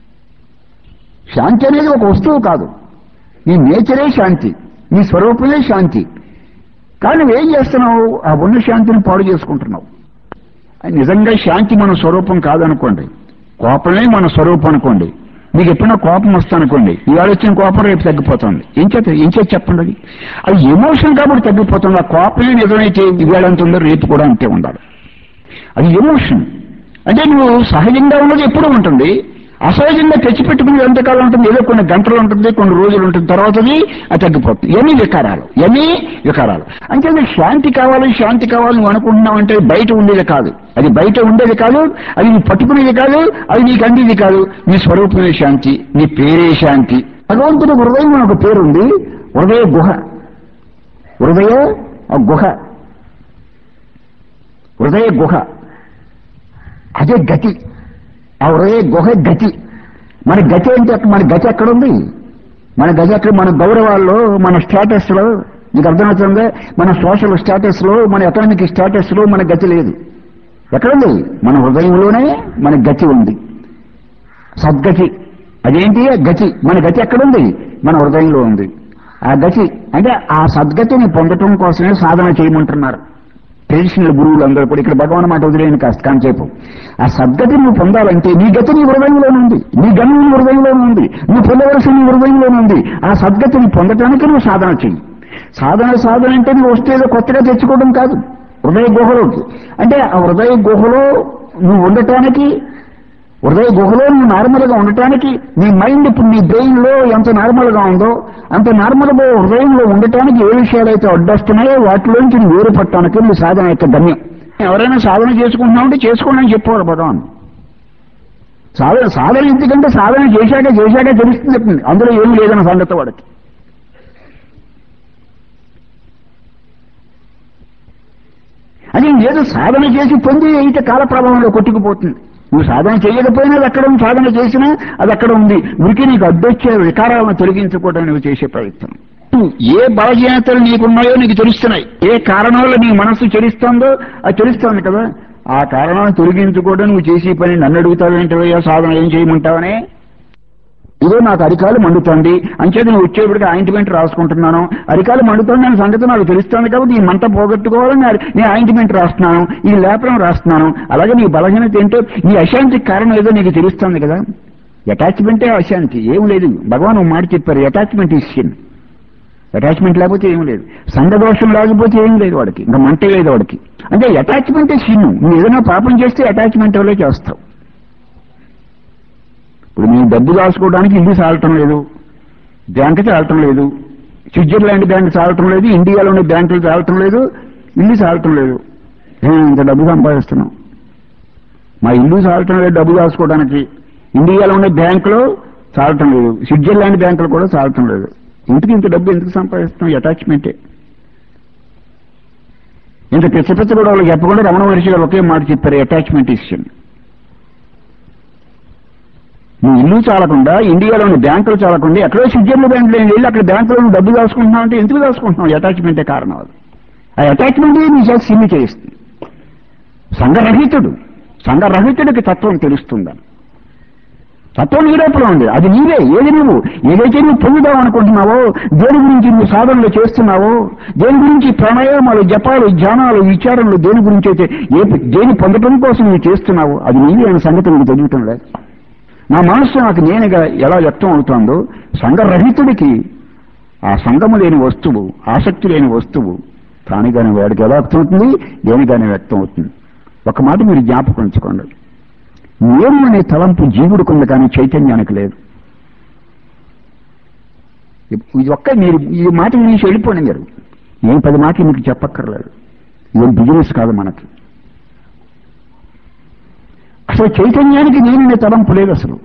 శాంతి అనేది ఒక వస్తువు కాదు నీ నేచరే శాంతి నీ స్వరూపమే శాంతి కానీ నువ్వేం చేస్తున్నావు ఆ ఉన్న శాంతిని పాడు చేసుకుంటున్నావు నిజంగా శాంతి మన స్వరూపం కాదనుకోండి కోపమే మన స్వరూపం అనుకోండి మీకు ఎప్పుడైనా కోపం వస్తానుకోండి ఇవాళ వచ్చిన కోపం రేపు తగ్గిపోతుంది ఏం చేత ఏం చేత చెప్పండి అది అది ఎమోషన్ కాబట్టి తగ్గిపోతుంది ఆ కోపమే నిజమైతే ఇవాళ ఎంత ఉందో రేపు కూడా అంతే ఉండాలి అది ఎమోషన్ అంటే నువ్వు సహజంగా ఉన్నది ఎప్పుడూ ఉంటుంది అసహజంగా తెచ్చిపెట్టుకుని ఎంతకాలం ఉంటుంది ఏదో కొన్ని గంటలు ఉంటుంది కొన్ని రోజులు ఉంటుంది తర్వాతది అది తగ్గిపోతుంది ఎన్ని వికారాలు ఎన్ని వికారాలు అంటే నీకు శాంతి కావాలి శాంతి కావాలి నువ్వు అనుకుంటున్నావు అంటే బయట ఉండేది కాదు అది బయట ఉండేది కాదు అది నువ్వు పట్టుకునేది కాదు అది నీకు అందేది కాదు నీ స్వరూపమే శాంతి నీ పేరే శాంతి భగవంతుడి హృదయం అని ఒక పేరుంది హృదయ గుహ హృదయ ఆ గుహ హృదయ గుహ అదే గతి ఆ హృదయ గుహ గతి మన గతి అంటే మన గతి ఎక్కడుంది మన గతి ఎక్కడ మన గౌరవాల్లో మన స్టేటస్ లో నీకు అర్థమవుతుందా మన సోషల్ స్టేటస్ లో మన ఎకనామిక్ స్టేటస్ లో మన గతి లేదు ఎక్కడుంది మన హృదయంలోనే మన గతి ఉంది సద్గతి అదేంటి గతి మన గతి ఎక్కడుంది మన హృదయంలో ఉంది ఆ గతి అంటే ఆ సద్గతిని పొందటం కోసమే సాధన చేయమంటున్నారు ట్రెడిషనల్ గురువులు అందరూ కూడా ఇక్కడ భగవాన్ మాట వదిలేని కాస్త కాంచేపు ఆ సద్గతి నువ్వు పొందాలంటే నీ గతి నీ హృదయంలోనే ఉంది నీ గమ్యం నీ హృదయంలోనే ఉంది నువ్వు పొందవలసిన నీ హృదయంలోనే ఉంది ఆ సద్గతిని పొందటానికి నువ్వు సాధన చెయ్యి సాధన సాధన అంటే నువ్వు వస్తేదో కొత్తగా తెచ్చుకోవడం కాదు హృదయ గుహలోకి అంటే ఆ హృదయ గుహలో నువ్వు ఉండటానికి హృదయ గుహలో నువ్వు నార్మల్ గా ఉండటానికి నీ మైండ్ ఇప్పుడు నీ బ్రెయిన్ లో ఎంత నార్మల్ గా ఉందో అంత నార్మల్ గా హృదయంలో ఉండటానికి ఏ విషయాలైతే అడ్డొస్తున్నాయో వాటిలోంచి నువ్వు వేరు పట్టడానికి నీ సాధన యొక్క గమ్యం ఎవరైనా సాధన చేసుకుంటున్నామంటే చేసుకోండి అని చెప్పేవాడు భగవాన్ సాధన సాధన ఎందుకంటే సాధన చేశాక చేశాక తెలుస్తుంది అందులో ఏమీ లేదన్న సంగతి వాడికి అది ఏదో సాధన చేసి పొంది అయితే కాల ప్రభావంలో కొట్టుకుపోతుంది నువ్వు సాధన చేయకపోయినా అది అక్కడ ఉంది సాధన చేసినా అది అక్కడ ఉంది ఉరికి నీకు అడ్డొచ్చే వికారాలను తొలగించుకోవడం నువ్వు చేసే ప్రయత్నం ఏ బలహీనతలు నీకున్నాయో నీకు తెలుస్తున్నాయి ఏ కారణాలు నీ మనస్సు చెలిస్తుందో అది తెలుస్తోంది కదా ఆ కారణాలను తొలగించుకోవడం నువ్వు చేసే పని నన్ను అడుగుతావేంటవయ్యా సాధన ఏం చేయమంటావనే ఇదో నాకు అరికాలు మండుతోంది అంచేది నువ్వు వచ్చేప్పటికి ఆయింట్మెంట్ రాసుకుంటున్నాను అరికాలు మండుతోంది అనే సంగతి నాకు తెలుస్తోంది కాబట్టి ఈ మంట పోగొట్టుకోవాలని నేను- నేను ఆయింట్మెంట్ రాస్తున్నాను ఈ లేపనం రాస్తున్నాను అలాగే నీ బలహీనత ఏంటో నీ అశాంతికి కారణం ఏదో నీకు తెలుస్తోంది కదా అటాచ్మెంటే అశాంతి ఏం లేదు భగవాన్ ఒక మాట చెప్పారు అటాచ్మెంట్ ఇస్ సిన్ అటాచ్మెంట్ లేకపోతే ఏం లేదు సంఘదోషం లేకపోతే ఏం లేదు వాడికి ఇంకా మంటే లేదు వాడికి అంటే అటాచ్మెంట్ సిన్ను నువ్వు ఏదైనా పాపం చేస్తే అటాచ్మెంట్ వల్లే చేస్తావు ఇప్పుడు నేను డబ్బు దాచుకోవడానికి ఇల్లు సాలటం లేదు బ్యాంక్ చాలటం లేదు స్విట్జర్లాండ్ బ్యాంక్ చాలటం లేదు ఇండియాలోని బ్యాంకులు చాలటం లేదు ఇల్లు చాలటం లేదు ఏం ఇంత డబ్బు సంపాదిస్తున్నాం మా ఇల్లు చాలటం లేదు డబ్బు దాచుకోవడానికి ఇండియాలో ఉండే బ్యాంకులో చాలటం లేదు స్విట్జర్లాండ్ బ్యాంకులు కూడా చాలటం లేదు ఇంటికి ఇంత డబ్బు ఎందుకు సంపాదిస్తున్నాం అటాచ్మెంటే ఇంత పిచ్చ పిచ్చ కూడా వాళ్ళకి చెప్పకుండా రమణ మహర్షి గారు ఒకే మాట చెప్పారు అటాచ్మెంట్ ఇష్యూ నువ్వు ఇల్లు చాలకుండా ఇండియాలోని బ్యాంకులు చాలకుండా ఎక్కడో స్విట్జర్లాండ్ బ్యాంకులో వెళ్ళి అక్కడ బ్యాంకులో నువ్వు డబ్బు దాచుకుంటున్నావు అంటే ఎందుకు దాచుకుంటున్నావు అటాచ్మెంటే కారణం అది ఆ అటాచ్మెంట్ నీ చేసి సిమ్మి చేస్తుంది సంఘరహితుడు సంఘరహితుడికి తత్వం తెలుస్తుందని తత్వం నీ లోపల ఉంది అది నీవే ఏది నువ్వు ఏదైతే నువ్వు పొందుదాం అనుకుంటున్నావో దేని గురించి నువ్వు సాధనలు చేస్తున్నావో దేని గురించి ప్రాణాయామాలు జపాలు ధ్యానాలు విచారణలు దేని గురించి అయితే ఏ దేని పొందటం కోసం నువ్వు చేస్తున్నావో అది నీవే అనే సంగతి నీకు తెలియటం లేదు నా మనస్సు నాకు నేనుగా ఎలా వ్యక్తం అవుతోందో సంఘరహితుడికి ఆ సంఘము లేని వస్తువు ఆసక్తి లేని వస్తువు తానిగానే వాడికి ఎలా వ్యక్తం అవుతుంది దేనిగానే వ్యక్తం అవుతుంది ఒక మాట మీరు జ్ఞాపకం ఉంచుకోండి నేను అనే తలంపు జీవుడికుంది కానీ చైతన్యానికి లేదు ఇది ఒక్క మీరు ఈ మాట నుంచి వెళ్ళిపోండి మీరు నేను పది మాటలు మీకు చెప్పక్కర్లేదు ఇది బిజినెస్ కాదు మనకి అసలు చైతన్యానికి నేననే తలంపు లేదు అసలు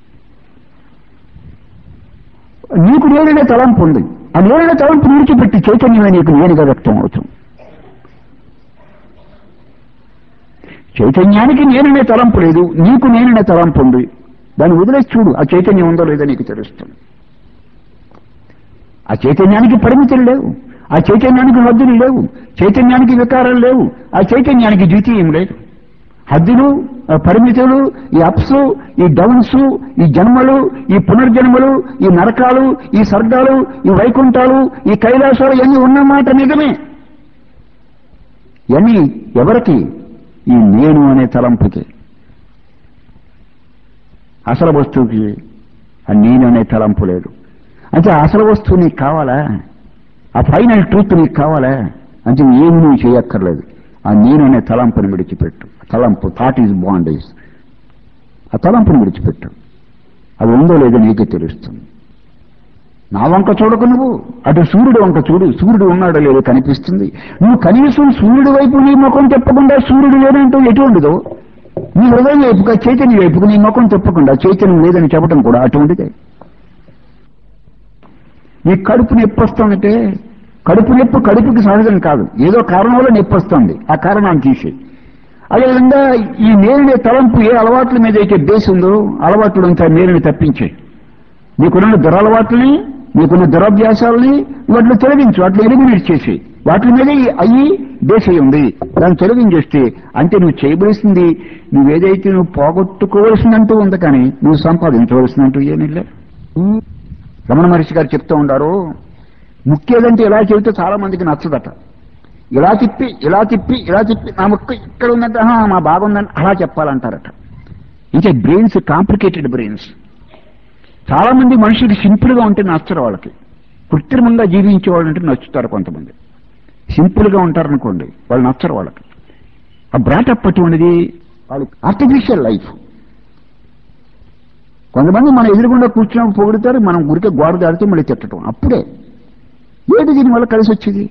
నీకు నేననే తలంపు ఉంది ఆ నేననే తలంపు విడిచిపెట్టి చైతన్యమే నీకు నేనుగా వ్యక్తం అవుతుంది చైతన్యానికి నేననే తలంపు లేదు నీకు నేననే తలంపు ఉంది దాన్ని వదిలేసి చూడు ఆ చైతన్యం ఉందో లేదో నీకు తెలుస్తుంది ఆ చైతన్యానికి పరిమితులు లేవు ఆ చైతన్యానికి హద్దులు లేవు చైతన్యానికి వికారాలు లేవు ఆ చైతన్యానికి ద్వితీయం లేదు హద్దులు ఆ పరిమితులు ఈ అప్స్ ఈ డౌన్స్ ఈ జన్మలు ఈ పునర్జన్మలు ఈ నరకాలు ఈ సర్గాలు ఈ వైకుంఠాలు ఈ కైలాసాలు ఇవన్నీ ఉన్నమాట నిజమే ఇవన్నీ ఎవరికి ఈ నేను అనే తలంపుకి అసలు వస్తువుకి ఆ నేను అనే తలంపు లేదు అంటే ఆ అసలు వస్తువు నీకు కావాలా ఆ ఫైనల్ ట్రూత్ నీకు కావాలా అంటే ఏమి నువ్వు చేయక్కర్లేదు ఆ నేను అనే తలంపుని విడిచిపెట్టు ఆ తలంపు థాట్ ఈజ్ బాండేజ్ ఆ తలంపుని విడిచిపెట్టు అది ఉందో లేదో నీకే తెలుస్తుంది నా వంక చూడకు నువ్వు అటు సూర్యుడు వంక చూడు సూర్యుడు ఉన్నాడో లేదో కనిపిస్తుంది నువ్వు కనీసం సూర్యుడి వైపు నీ ముఖం చెప్పకుండా సూర్యుడు లేదంటూ ఎటువంటిదో నీ హృదయం వైపుగా చైతన్య వైపుకు నీ ముఖం చెప్పకుండా చైతన్యం లేదని చెప్పడం కూడా అటువంటిదే నీ కడుపు నొప్పి వస్తుందంటే కడుపు నొప్పి కడుపుకి సహజం కాదు ఏదో కారణం వల్ల నొప్పి వస్తుంది ఆ కారణాన్ని తీసేయి అదేవిధంగా ఈ నేరుని తలంపు ఏ అలవాట్ల మీద అయితే బేస్ ఉందో అలవాట్లు అంతా నేరుని తప్పించాయి నీకున్న దురలవాట్లని నీకున్న దురభ్యాసాలని వాటిని తొలగించు వాటిని ఎలిమినేట్ చేసి వాటి మీద ఈ అయ్యి బేస్ అయి ఉంది దాన్ని తొలగించేస్తే అంటే నువ్వు చేయవలసింది నువ్వేదైతే నువ్వు పోగొట్టుకోవలసిందంటూ ఉంది కానీ నువ్వు సంపాదించవలసిందంటూ ఏమీ లేదు రమణ మహర్షి గారు చెప్తూ ఉండారు ముక్కేదంటే ఇలా చెబితే చాలా మందికి నచ్చదట ఇలా తిప్పి ఇలా తిప్పి ఇలా తిప్పి నా ముక్కు ఇక్కడ ఉందంటే "ఆహా, మా బాగుందని అలా చెప్పాలంటారట ఇంకా బ్రెయిన్స్ కాంప్లికేటెడ్ బ్రెయిన్స్ చాలా మంది మనుషులకి సింపుల్ గా ఉంటే నచ్చరు వాళ్ళకి కృత్రిమంగా జీవించే వాళ్ళు అంటే నచ్చుతారు కొంతమంది సింపుల్ గా ఉంటారనుకోండి వాళ్ళు నచ్చరు వాళ్ళకి ఆ బ్రాటప్ అటువంటిది వాళ్ళకి ఆర్టిఫిషియల్ లైఫ్ కొంతమంది మన ఎదురుగుండా కూర్చున్నప్పుడు పొగుడుతారు మనం గురికే గోడ దాడితే మళ్ళీ తిట్టడం అప్పుడే ఏంటి దీని వల్ల కలిసి వచ్చేది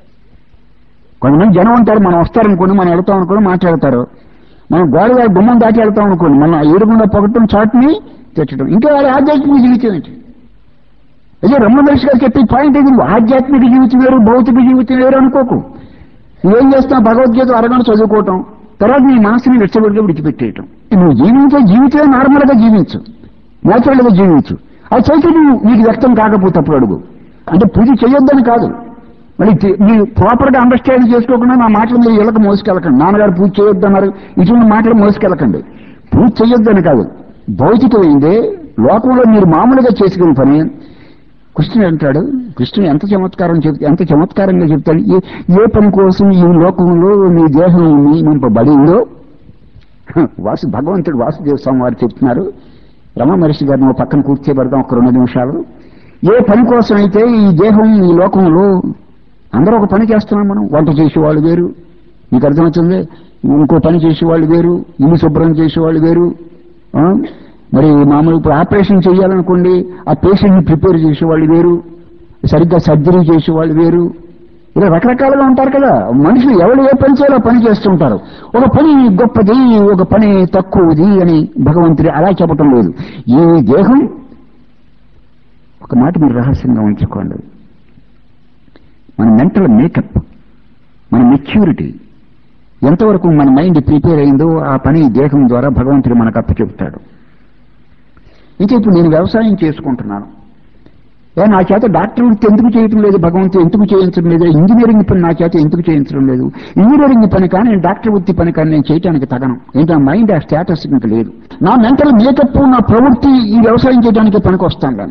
కొంతమంది జనం ఉంటారు మనం వస్తారనుకోండి మనం వెళ్తాం అనుకోని మాట్లాడతారు మనం గోడ దాటి గుమ్మం దాటి వెళ్తాం అనుకోండి మనం ఎదురుగుండా పొగటం చాటుని తిట్టడం ఇంకా వాళ్ళ ఆధ్యాత్మిక జీవితం ఏంటి అదే రమణ మహర్షి గారు చెప్పే పాయింట్ ఇది నువ్వు ఆధ్యాత్మిక జీవితం వేరు భౌతిక జీవితం వేరు అనుకోకు నువ్వేం చేస్తావు భగవద్గీత అరగంట చదువుకోవటం తర్వాత నీ మనసుని వెచ్చబడిగా విడిచిపెట్టేయటం నువ్వు జీవించే జీవితమే నార్మల్ గా జీవించు నేచురల్ గా జీవించు ఆ చైతన్యం నీకు వ్యక్తం కాకపోతే అప్పుడు అడుగు అంటే పూజ చేయొద్దని కాదు మరి తి- మీరు ప్రాపర్ గా అండర్స్టాండ్ చేసుకోకుండా నా మాటలు మీరు ఇళ్ళకి మోసుకెళ్ళకండి నాన్నగారు పూజ చేయొద్దన్నారు ఇటువంటి మాటలు మోసుకెళ్ళకండి పూజ చేయొద్దని కాదు భౌతికమైందే లోకంలో మీరు మామూలుగా చేసుకునే పని కృష్ణుడు అంటాడు కృష్ణుడు ఎంత చమత్కారం చెప్ ఎంత చమత్కారంగా చెప్తాడు ఏ ఏ పని కోసం ఈ లోకంలో మీ దేహం నింపబడిందో వాసు భగవంతుడు వాసుదేవ స్వామి వారు చెప్తున్నారు రమ మహర్షి గారిని ఓ పక్కన కూర్చోబెడదాం ఒక రెండు నిమిషాలు ఏ పని కోసం అయితే ఈ దేహం ఈ లోకంలో అందరూ ఒక పని చేస్తున్నాం మనం వంట చేసేవాళ్ళు వేరు మీకు అర్థమవుతుంది ఇంకో పని చేసేవాళ్ళు వేరు ఇల్లు శుభ్రం చేసేవాళ్ళు వేరు ఆ? మరి మామూలు ఇప్పుడు ఆపరేషన్ చేయాలనుకోండి ఆ పేషెంట్ని ప్రిపేర్ చేసేవాళ్ళు వేరు సరిగ్గా సర్జరీ చేసేవాళ్ళు వేరు ఇలా రకరకాలుగా ఉంటారు కదా మనుషులు ఎవరు ఏ పని చేయాలో ఆ పని చేస్తుంటారు ఒక పని గొప్పది ఒక పని తక్కువది అని భగవంతుడి అలా చెప్పటం లేదు ఈ దేహం ఒక మాట మీరు రహస్యంగా ఉంచుకోండి మన మెంటల్ మేకప్ మన మెచ్యూరిటీ ఎంతవరకు మన మైండ్ ప్రిపేర్ అయిందో ఆ పని దేహం ద్వారా భగవంతుడు మనకు అప్పు చెబుతాడు ఇంకా ఇప్పుడు నేను వ్యవసాయం చేసుకుంటున్నాను ఏ నా చేత డాక్టర్ వృత్తి ఎందుకు చేయటం లేదు భగవంతుడు ఎందుకు చేయించడం లేదు ఇంజనీరింగ్ పని నా చేత ఎందుకు చేయించడం లేదు ఇంజనీరింగ్ పని కానీ డాక్టర్ వృత్తి పని కానీ నేను చేయడానికి తగను ఏంటి ఆ మైండ్ ఆ స్టేటస్ ఇంకా లేదు నా మెంటల్ మేకప్ నా ప్రవృత్తి ఈ వ్యవసాయం చేయడానికి పనికి వస్తాను నేను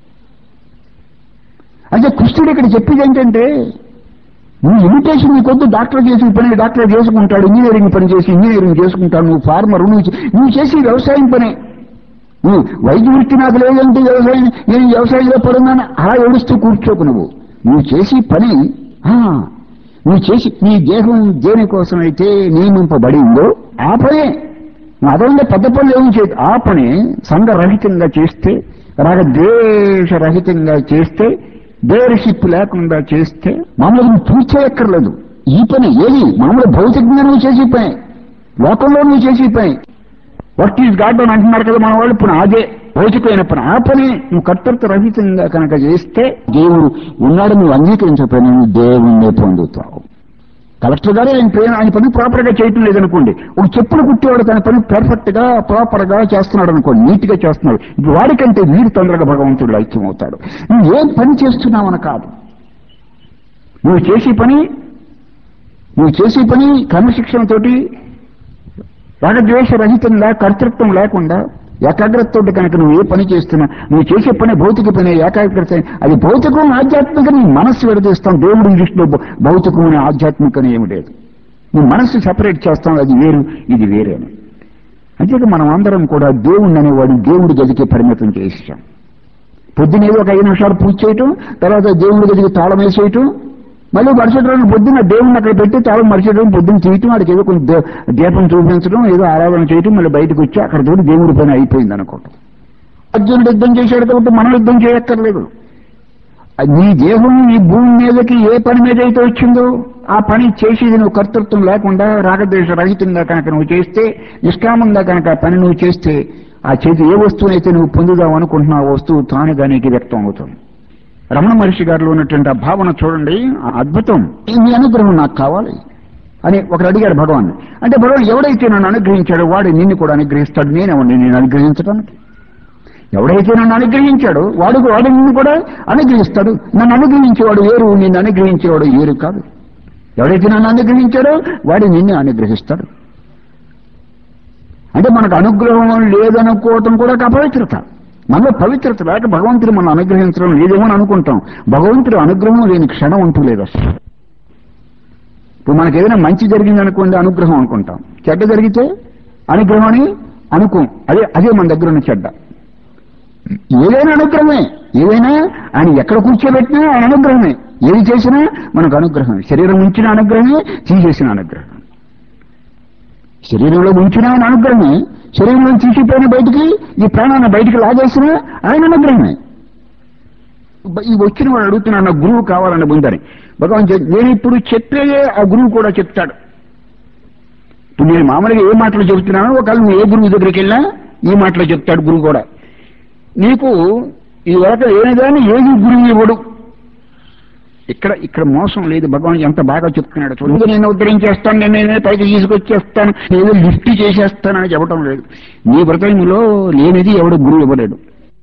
అంటే కృష్ణుడు ఇక్కడ చెప్పేది ఏంటంటే నువ్వు ఇమిటేషన్ నీకొద్దు డాక్టర్ చేసిన పని డాక్టర్ చేసుకుంటాడు ఇంజనీరింగ్ పని చేసి ఇంజనీరింగ్ చేసుకుంటాడు నువ్వు ఫార్మర్ నువ్వు చే- నువ్వు చేసి వ్యవసాయం పనే నువ్వు వైద్య వృత్తి నాకు లేదంటే వ్యవసాయం నేను వ్యవసాయంలో పడున్నాను అలా ఏడుస్తూ కూర్చోకు నువ్వు నువ్వు చేసి పని ఆ, నువ్వు చేసి నీ దేహం దేనికోసం అయితే నియమింపబడిందో ఆ పనే నువ్వు అదనంగా పెద్ద పనులు ఏమి చేయదు ఆ పని సంఘరహితంగా చేస్తే రాగద్వేషరహితంగా చేస్తే డేర్షిప్ లేకుండా చేస్తే మామూలుగా నువ్వు పూజ చేయక్కర్లేదు ఈ పని ఏది మామూలు భౌతికంగా నువ్వు చేసే పని లోకంలో నువ్వు చేసే పని వర్క్ ఈజ్ గాడ్ అని అంటున్నారు కదా మన వాళ్ళు ఇప్పుడు అదే భౌతికమైన పని ఆ పని నువ్వు కర్తృత్వ రహితంగా కనుక చేస్తే దేవుడు ఉన్నాడు నువ్వు అంగీకరించకపోయినా నువ్వు దేవుణ్ణి పొందుతావు కలెక్టర్ గారు ఆయన ప్రేమ ఆయన పని ప్రాపర్ గా చేయటం లేదనుకోండి ఒక చెప్పులు కుట్టేవాడు తన పని పర్ఫెక్ట్ గా ప్రాపర్ గా చేస్తున్నాడు అనుకోండి నీట్ గా చేస్తున్నాడు ఇప్పుడు వాడికంటే వీడు తొందరగా భగవంతుడు ఐక్యం అవుతాడు నువ్వు ఏం పని చేస్తున్నావని కాదు నువ్వు చేసే పని నువ్వు చేసే పని క్రమశిక్షణతోటి రాగద్వేష రహితంగా కర్తృత్వం లేకుండా ఏకాగ్రతతో కనుక నువ్వు ఏ పని చేస్తున్నా నువ్వు చేసే పని భౌతిక పని ఏకాగ్రత అది భౌతికం ఆధ్యాత్మిక నీ మనస్సు విడదీస్తాం దేవుడి దృష్టిలో భౌ- భౌతికమైన ఆధ్యాత్మికని ఏమి లేదు నీ మనస్సు సెపరేట్ చేస్తాం అది వేరు ఇది వేరే అని అంతేకా మనం అందరం కూడా దేవుణ్ణి అనేవాడు దేవుడి గదికి పరిమితం చేసాం పొద్దున ఏదో ఒక ఐదు నిమిషాలు పూజ చేయటం తర్వాత దేవుడి గదికి తాళం వేసేయటం మళ్ళీ మరుసటి రోజు పొద్దున్న దేవుడిని అక్కడ పెట్టి తాళం మరుసటి రోజు పొద్దున్న తీయటం వాడికి ఏదో కొంచెం దే- దీపం చూపించడం ఏదో ఆరాధన చేయటం మళ్ళీ బయటకు వచ్చి అక్కడ తోటి దేవుడి పని అయిపోయింది అనుకోవటం అర్జునుడు యుద్ధం చేశాడు కాబట్టి మనం యుద్ధం చేయక్కర్లేదు నీ దేహం ఈ భూమి మీదకి ఏ పని మీద అయితే వచ్చిందో ఆ పని చేసేది నువ్వు కర్తృత్వం లేకుండా రాగద్వేష రహితంగా కనుక నువ్వు చేస్తే నిష్కామంగా కనుక ఆ పని నువ్వు చేస్తే ఆ చేతి ఏ వస్తువునైతే నువ్వు పొందుదాం అనుకుంటున్నా ఆ వస్తువు తానుగా నీకు వ్యక్తం అవుతుంది రమణ మహర్షి గారిలో ఉన్నటువంటి ఆ భావన చూడండి ఆ అద్భుతం మీ అనుగ్రహం నాకు కావాలి అని ఒకరు అడిగారు భగవాన్ అంటే భగవాన్ ఎవడైతే నన్ను అనుగ్రహించాడో వాడు నిన్ను కూడా అనుగ్రహిస్తాడు నేనేమండి నేను అనుగ్రహించడానికి ఎవడైతే నన్ను అనుగ్రహించాడో వాడు వాడు నిన్ను కూడా అనుగ్రహిస్తాడు నన్ను అనుగ్రహించేవాడు వేరు నిన్ను అనుగ్రహించేవాడు వేరు కాదు ఎవడైతే నన్ను అనుగ్రహించాడో వాడు నిన్ను అనుగ్రహిస్తాడు అంటే మనకు అనుగ్రహం లేదనుకోవటం కూడా ఒక అపవిత్రత మనలో పవిత్రత లేక భగవంతుడు మనం అనుగ్రహించడం లేదేమో అని అనుకుంటాం భగవంతుడు అనుగ్రహం లేని క్షణం అంటూ లేదు అసలు ఇప్పుడు మనకి ఏదైనా మంచి జరిగింది అనుకోండి అనుగ్రహం అనుకుంటాం చెడ్డ జరిగితే అనుగ్రహం అని అనుకోం అదే అదే మన దగ్గర ఉన్న చెడ్డ ఏదైనా అనుగ్రహమే ఏదైనా ఆయన ఎక్కడ కూర్చోబెట్టినా ఆయన అనుగ్రహమే ఏది చేసినా మనకు అనుగ్రహం శరీరం ఉంచిన అనుగ్రహమే తీసేసిన అనుగ్రహం శరీరంలో ఉంచిన ఆయన అనుగ్రహమే శరీరంలో తీసిపోయిన బయటికి ఈ ప్రాణాన్ని బయటికి లాగేసిన ఆయన అనుగ్రహమే బ- ఈ వచ్చిన వాడు అడుగుతున్నాడు నాకు గురువు కావాలని ముందని భగవాన్ చెప్- నేను ఇప్పుడు చెప్పేదే ఆ గురువు కూడా చెప్తాడు ఇప్పుడు నేను మామూలుగా ఏ మాటలు చెబుతున్నానో ఒకవేళ నువ్వు ఏ గురువు దగ్గరికి వెళ్ళినా ఈ మాటలు చెప్తాడు గురువు కూడా నీకు ఈ వరకు ఏనిదాన్ని ఏది గురువు ఇవ్వడు ఇక్కడ ఇక్కడ మోసం లేదు భగవాన్ ఎంత బాగా చెప్తున్నాడు చూడండి నేను ఉద్ధరించేస్తాను నేను నేనే పైకి తీసుకొచ్చేస్తాను ఏదో లిఫ్ట్ చేసేస్తానని చెప్పడం లేదు నీ హృదయంలో లేనిది ఎవడు గురువు ఇవ్వలేడు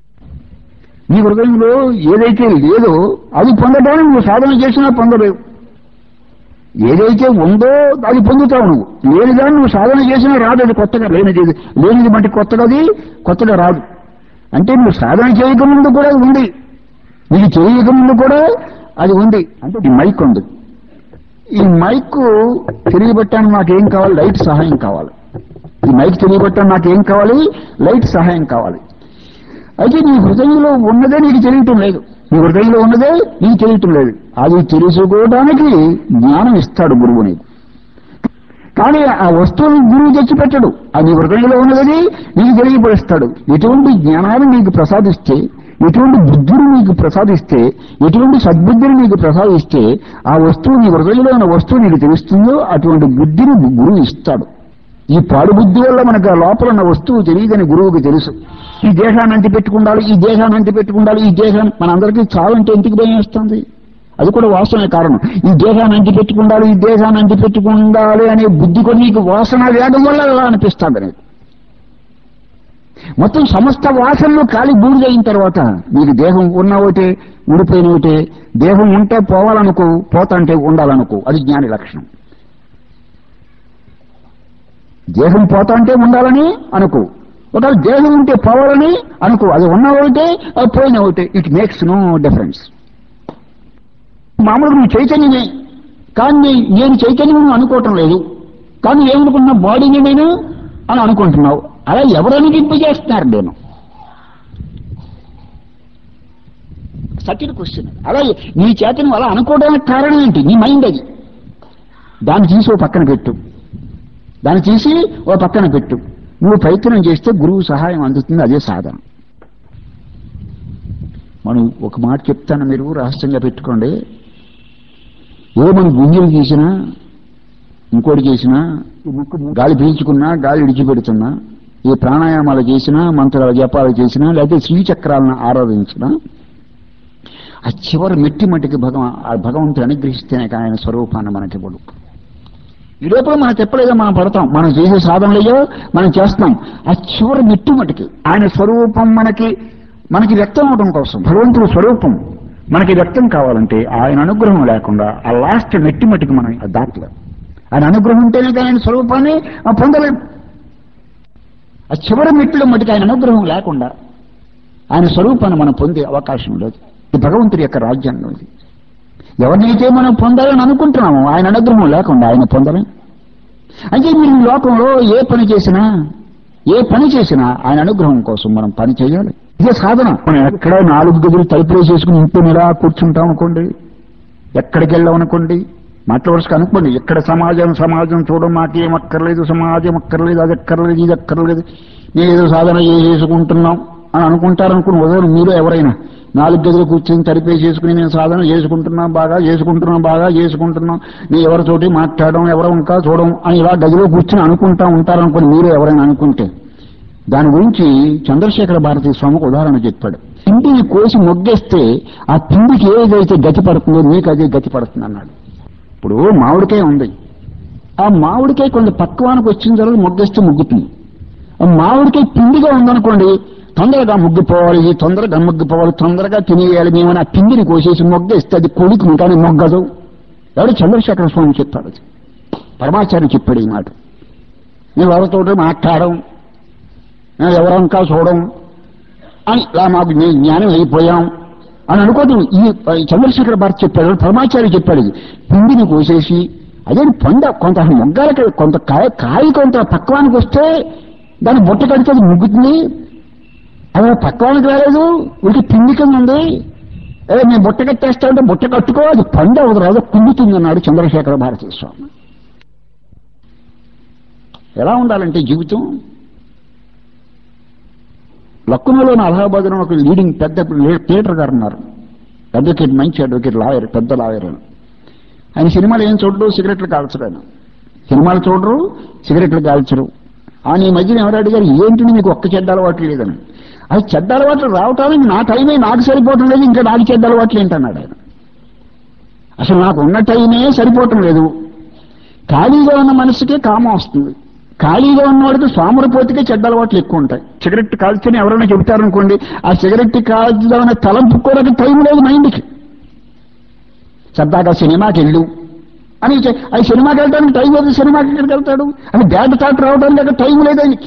నీ హృదయంలో ఏదైతే లేదో అది పొందడానికి నువ్వు సాధన చేసినా పొందలేవు ఏదైతే ఉందో అది పొందుతావు నువ్వు లేనిదాన్ని నువ్వు సాధన చేసినా రాదు అది కొత్తగా లేనిది లేనిది మట్టి కొత్తగా అది కొత్తగా రాదు అంటే నువ్వు సాధన చేయకముందు కూడా అది ఉంది నీకు చేయకముందు కూడా అది ఉంది అంటే ఈ మైక్ ఉంది ఈ మైక్ తిరిగిపెట్టడానికి నాకేం కావాలి లైట్ సహాయం కావాలి ఈ మైక్ తిరిగిపెట్టడానికి నాకేం కావాలి లైట్ సహాయం కావాలి అయితే నీ హృదయంలో ఉన్నదే నీకు తెలియటం లేదు నీ హృదయంలో ఉన్నదే నీకు తెలియటం లేదు అది తెలుసుకోవడానికి జ్ఞానం ఇస్తాడు గురువు నీకు కానీ ఆ వస్తువుని గురువు తెచ్చిపెట్టడు అది నీ హృదయంలో ఉన్నది నీకు తెలియపరుస్తాడు ఎటువంటి జ్ఞానాన్ని నీకు ప్రసాదిస్తే ఎటువంటి బుద్ధుడు నీకు ప్రసాదిస్తే ఎటువంటి సద్బుద్ధిని నీకు ప్రసాదిస్తే ఆ వస్తువు నీ హృదయంలో ఉన్న వస్తువు నీకు తెలుస్తుందో అటువంటి బుద్ధిని గురువు ఇస్తాడు ఈ పాడు బుద్ధి వల్ల మనకు ఆ లోపల ఉన్న వస్తువు తెలియదని గురువుకి తెలుసు ఈ దేహాన్ని అంటి పెట్టుకుండాలి ఈ దేహాన్ని అంటి పెట్టుకుండాలి ఈ దేహాన్ని మనందరికీ చాలంటే ఎందుకు భయం వేస్తుంది అది కూడా వాసనే కారణం ఈ దేహాన్ని అంటి పెట్టుకుండాలి ఈ దేహాన్ని అంటి పెట్టుకుండాలి అనే బుద్ధి కూడా నీకు వాసన వేయడం వల్ల అలా అనిపిస్తుంది అనేది మొత్తం సమస్త వాసనలు కాలి బూడిదైన తర్వాత నీకు దేహం ఉన్న ఒకటే ఊడిపోయిన ఒకటే దేహం ఉంటే పోవాలనుకో పోతాంటే ఉండాలనుకో అది జ్ఞాని లక్షణం దేహం పోతా అంటే ఉండాలని అనుకో ఒకవేళ దేహం ఉంటే పోవాలని అనుకో అది ఉన్న ఒకటే అది పోయిన ఒకటే ఇట్ మేక్స్ నో డిఫరెన్స్ మామూలుగా నువ్వు చైతన్యమే కానీ నేను చైతన్యం అనుకోవటం లేదు కానీ ఏమనుకున్నా బాడీని నేను అని అనుకుంటున్నావు అలా ఎవరని గింపు చేస్తున్నారు నేను సటిల్ క్వశ్చన్ అలా నీ చేతను అలా అనుకోవడానికి కారణం ఏంటి నీ మైండ్ అది దాన్ని తీసి ఓ పక్కన పెట్టు దాన్ని తీసి ఓ పక్కన పెట్టు నువ్వు ప్రయత్నం చేస్తే గురువు సహాయం అందుతుంది అదే సాధన మనం ఒక మాట చెప్తాను మీరు రహస్యంగా పెట్టుకోండి ఏ మనం గుంజలు చేసినా ఇంకోటి చేసినా గాలి పీల్చుకున్నా గాలి విడిచిపెడుతున్నా ఏ ప్రాణాయామాలు చేసినా మంత్రాల జపాలు చేసినా లేకపోతే శ్రీచక్రాలను ఆరాధించినా ఆ చివరి మెట్టి మట్టికి భగవ ఆ భగవంతుడు అనుగ్రహిస్తేనే కానీ ఆయన స్వరూపాన్ని మనకి ఇవ్వడు ఈ లోపల మనకు ఎప్పుడైతే మనం పడతాం మనం చేసే సాధనలయ్యో మనం చేస్తాం ఆ చివరి మెట్టు మటుకి ఆయన స్వరూపం మనకి మనకి వ్యక్తం అవడం కోసం భగవంతుడి స్వరూపం మనకి వ్యక్తం కావాలంటే ఆయన అనుగ్రహం లేకుండా ఆ లాస్ట్ మెట్టి మట్టికి మనం దాటలేం ఆయన అనుగ్రహం ఉంటేనే కానీ ఆయన స్వరూపాన్ని మనం పొందలేం ఆ చివరి మెట్టుల మటుకు ఆయన అనుగ్రహం లేకుండా ఆయన స్వరూపాన్ని మనం పొందే అవకాశం లేదు ఇది భగవంతుడి యొక్క రాజ్యాంగం ఇది ఎవరినైతే మనం పొందాలని అనుకుంటున్నామో ఆయన అనుగ్రహం లేకుండా ఆయన పొందలేం అంటే మీరు ఈ లోకంలో ఏ పని చేసినా ఏ పని చేసినా ఆయన అనుగ్రహం కోసం మనం పని చేయాలి ఇదే సాధన మనం ఎక్కడ నాలుగు గదులు తలుపులు చేసుకుని ఇంట్లో ఇలా కూర్చుంటాం అనుకోండి ఎక్కడికి వెళ్ళాం అనుకోండి మాటల వరుసకు అనుకోండి ఎక్కడ సమాజం సమాజం చూడడం మాకేం అక్కర్లేదు సమాజం అక్కర్లేదు అది అక్కర్లేదు ఇది అక్కర్లేదు నేను ఏదో సాధన చేసుకుంటున్నాం అని అనుకుంటారనుకుని ఉదయం మీరు ఎవరైనా నాలుగు గదులు కూర్చొని తరిపే చేసుకుని నేను సాధన చేసుకుంటున్నాం బాగా చేసుకుంటున్నాం బాగా చేసుకుంటున్నాం నేను ఎవరితోటి మాట్లాడడం ఎవరు ఇంకా చూడడం అని ఇలా గదిలో కూర్చొని అనుకుంటా ఉంటారనుకుని మీరు ఎవరైనా అనుకుంటే దాని గురించి చంద్రశేఖర భారతి స్వామికి ఉదాహరణ చెప్పాడు పిండిని కోసి మొగ్గేస్తే ఆ పిండికి ఏదైతే గతి పడుతుందో నీకు అదే గతి పడుతుంది అన్నాడు ఇప్పుడు మామిడికాయ ఉంది ఆ మామిడికాయ కొంత పక్వానికి వచ్చిన తర్వాత మొగ్గేస్తే ముగ్గుతుంది ఆ మామిడికాయ పిండిగా ఉందనుకోండి తొందరగా ముగ్గిపోవాలి ఇది తొందరగా ముగ్గిపోవాలి తొందరగా తినేయాలి మేమని ఆ పిండిని కోసేసి మొగ్గేస్తే అది కొడుకుని కానీ మొగ్గదు ఎవరు చంద్రశేఖర స్వామి చెప్పాడు అది. పరమాచార్య చెప్పాడు ఈ మాట నేను ఎవరితో మాట్లాడడం నేను ఎవరంకా చూడడం అని ఇలా మాకు మేము జ్ఞానం అయిపోయాం అని అనుకోదు ఈ ఈ చంద్రశేఖర భారత్ చెప్పాడు పరమాచార్య చెప్పాడు ఇది. పిండిని కోసేసి అదే పండ కొంత మొగ్గాలకి కొంత కాయ కాయ కొంత పక్వానికి వస్తే దాని బుట్ట కడితే అది ముగ్గుతుంది అది పక్వానికి రాలేదు వీటికి పిండి కింద ఉంది అదే మేము బుట్ట కట్టేస్తా అంటే బుట్ట కట్టుకో అది పండు అవదు రాదు కుండుతుంది అన్నాడు చంద్రశేఖర భారతీ స్వామి ఎలా ఉండాలంటే జీవితం లక్కునలోని అలహాబాద్లో ఒక లీడింగ్ పెద్ద థియేటర్ గారు ఉన్నారు అడ్వకేట్ మంచి అడ్వకేట్ లాయర్ పెద్ద లాయర్ అని ఆయన సినిమాలు ఏం చూడరు సిగరెట్లు కాల్చరు ఆయన సినిమాలు చూడరు సిగరెట్లు కాల్చరు ఆయన ఈ మధ్యన ఎవరు అడిగారు ఏంటి మీకు ఒక్క చెడ్డ అలవాట్లు లేదని అది చెడ్డ అలవాట్లు రావటానికి నా టైమే నాకు సరిపోవటం లేదు ఇంకా నాకు చెడ్డ అలవాట్లు ఏంటన్నాడు ఆయన అసలు నాకు ఉన్న టైమే సరిపోవటం లేదు ఖాళీగా ఉన్న మనసుకే కామం వస్తుంది ఖాళీగా ఉన్నవాడికి సోమరపోతికే చెడ్డ అలవాట్లు ఎక్కువ ఉంటాయి సిగరెట్ కాల్చని ఎవరైనా చెబుతారనుకోండి ఆ సిగరెట్ కాల్చుదామనే తలంపు కూడా టైం లేదు మైండ్కి సరదాగా సినిమాకి వెళ్ళు అని చె- అది సినిమాకి వెళ్ళడానికి టైం లేదు సినిమాకి ఎక్కడికి వెళ్తాడు అని బ్యాడ్ థాట్ రావడానికి అక్కడ టైం లేదు ఆయనకి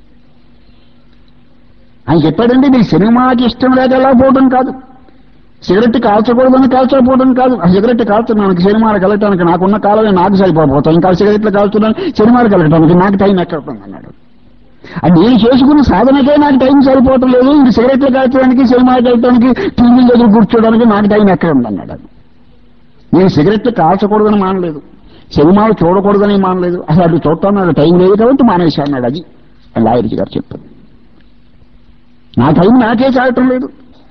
ఆయన చెప్పాడండి నీకు సినిమాకి ఇష్టం లేక ఎలా పోవడం కాదు సిగరెట్ కాల్చకూడదని కాల్చకపోవడం కాదు ఆ సిగరెట్ కాల్చున్నాను సినిమాలకు వెళ్ళటానికి నాకున్న కాలమే నాకు సరిపోతాను ఇంకా సిగరెట్లు కాల్చున్నాను సినిమాలకు వెళ్ళటానికి నాకు టైం ఎక్కడ అన్నాడు అది నేను చేసుకున్న సాధనకే నాకు టైం సరిపోవటం లేదు ఇంక సిగరెట్లు కాల్చడానికి సినిమాకి వెళ్ళడానికి టీవీ దగ్గర కూర్చోడానికి నాకు టైం ఎక్కడ ఉందన్నాడు నేను సిగరెట్లు కాల్చకూడదని మానలేదు సినిమాలు చూడకూడదని మానలేదు అసలు అటు చూడటానికి నాకు టైం లేదు కాబట్టి మానేసి అన్నాడు అది లాయర్జీ గారు చెప్పారు నా టైం నాకే చాలటం లేదు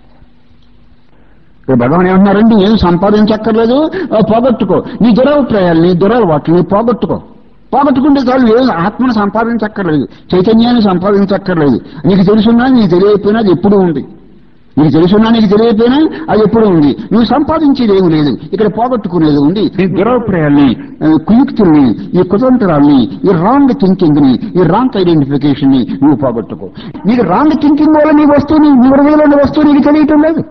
ఇక్కడ భగవాన్ ఏమంటున్నారంటే ఏం సంపాదించక్కర్లేదు ఆ, పోగొట్టుకో నీ దురభిప్రాయాల్ని దురలవాట్లని పోగొట్టుకో పోగొట్టుకుంటే చాలు ఏం ఆత్మను సంపాదించక్కర్లేదు చైతన్యాన్ని సంపాదించక్కర్లేదు నీకు తెలుసున్నా నీకు తెలియకపోయినా అది ఎప్పుడూ ఉంది నీకు తెలుసున్నా నీకు తెలియకపోయినా అది ఎప్పుడూ ఉంది నువ్వు సంపాదించేది ఏమి లేదు ఇక్కడ పోగొట్టుకునేది ఉంది నీ దురభిప్రాయాల్ని ఆ, కుయుక్తుల్ని ఈ కుతంత్రాల్ని ఈ రాంగ్ థింకింగ్ ని ఈ రాంగ్ ఐడెంటిఫికేషన్ ని నువ్వు పోగొట్టుకో నీకు రాంగ్ థింకింగ్ వల్ల నీ వస్తువు నీ నీ హృదయంలో వస్తువు నీకు తెలియటం లేదు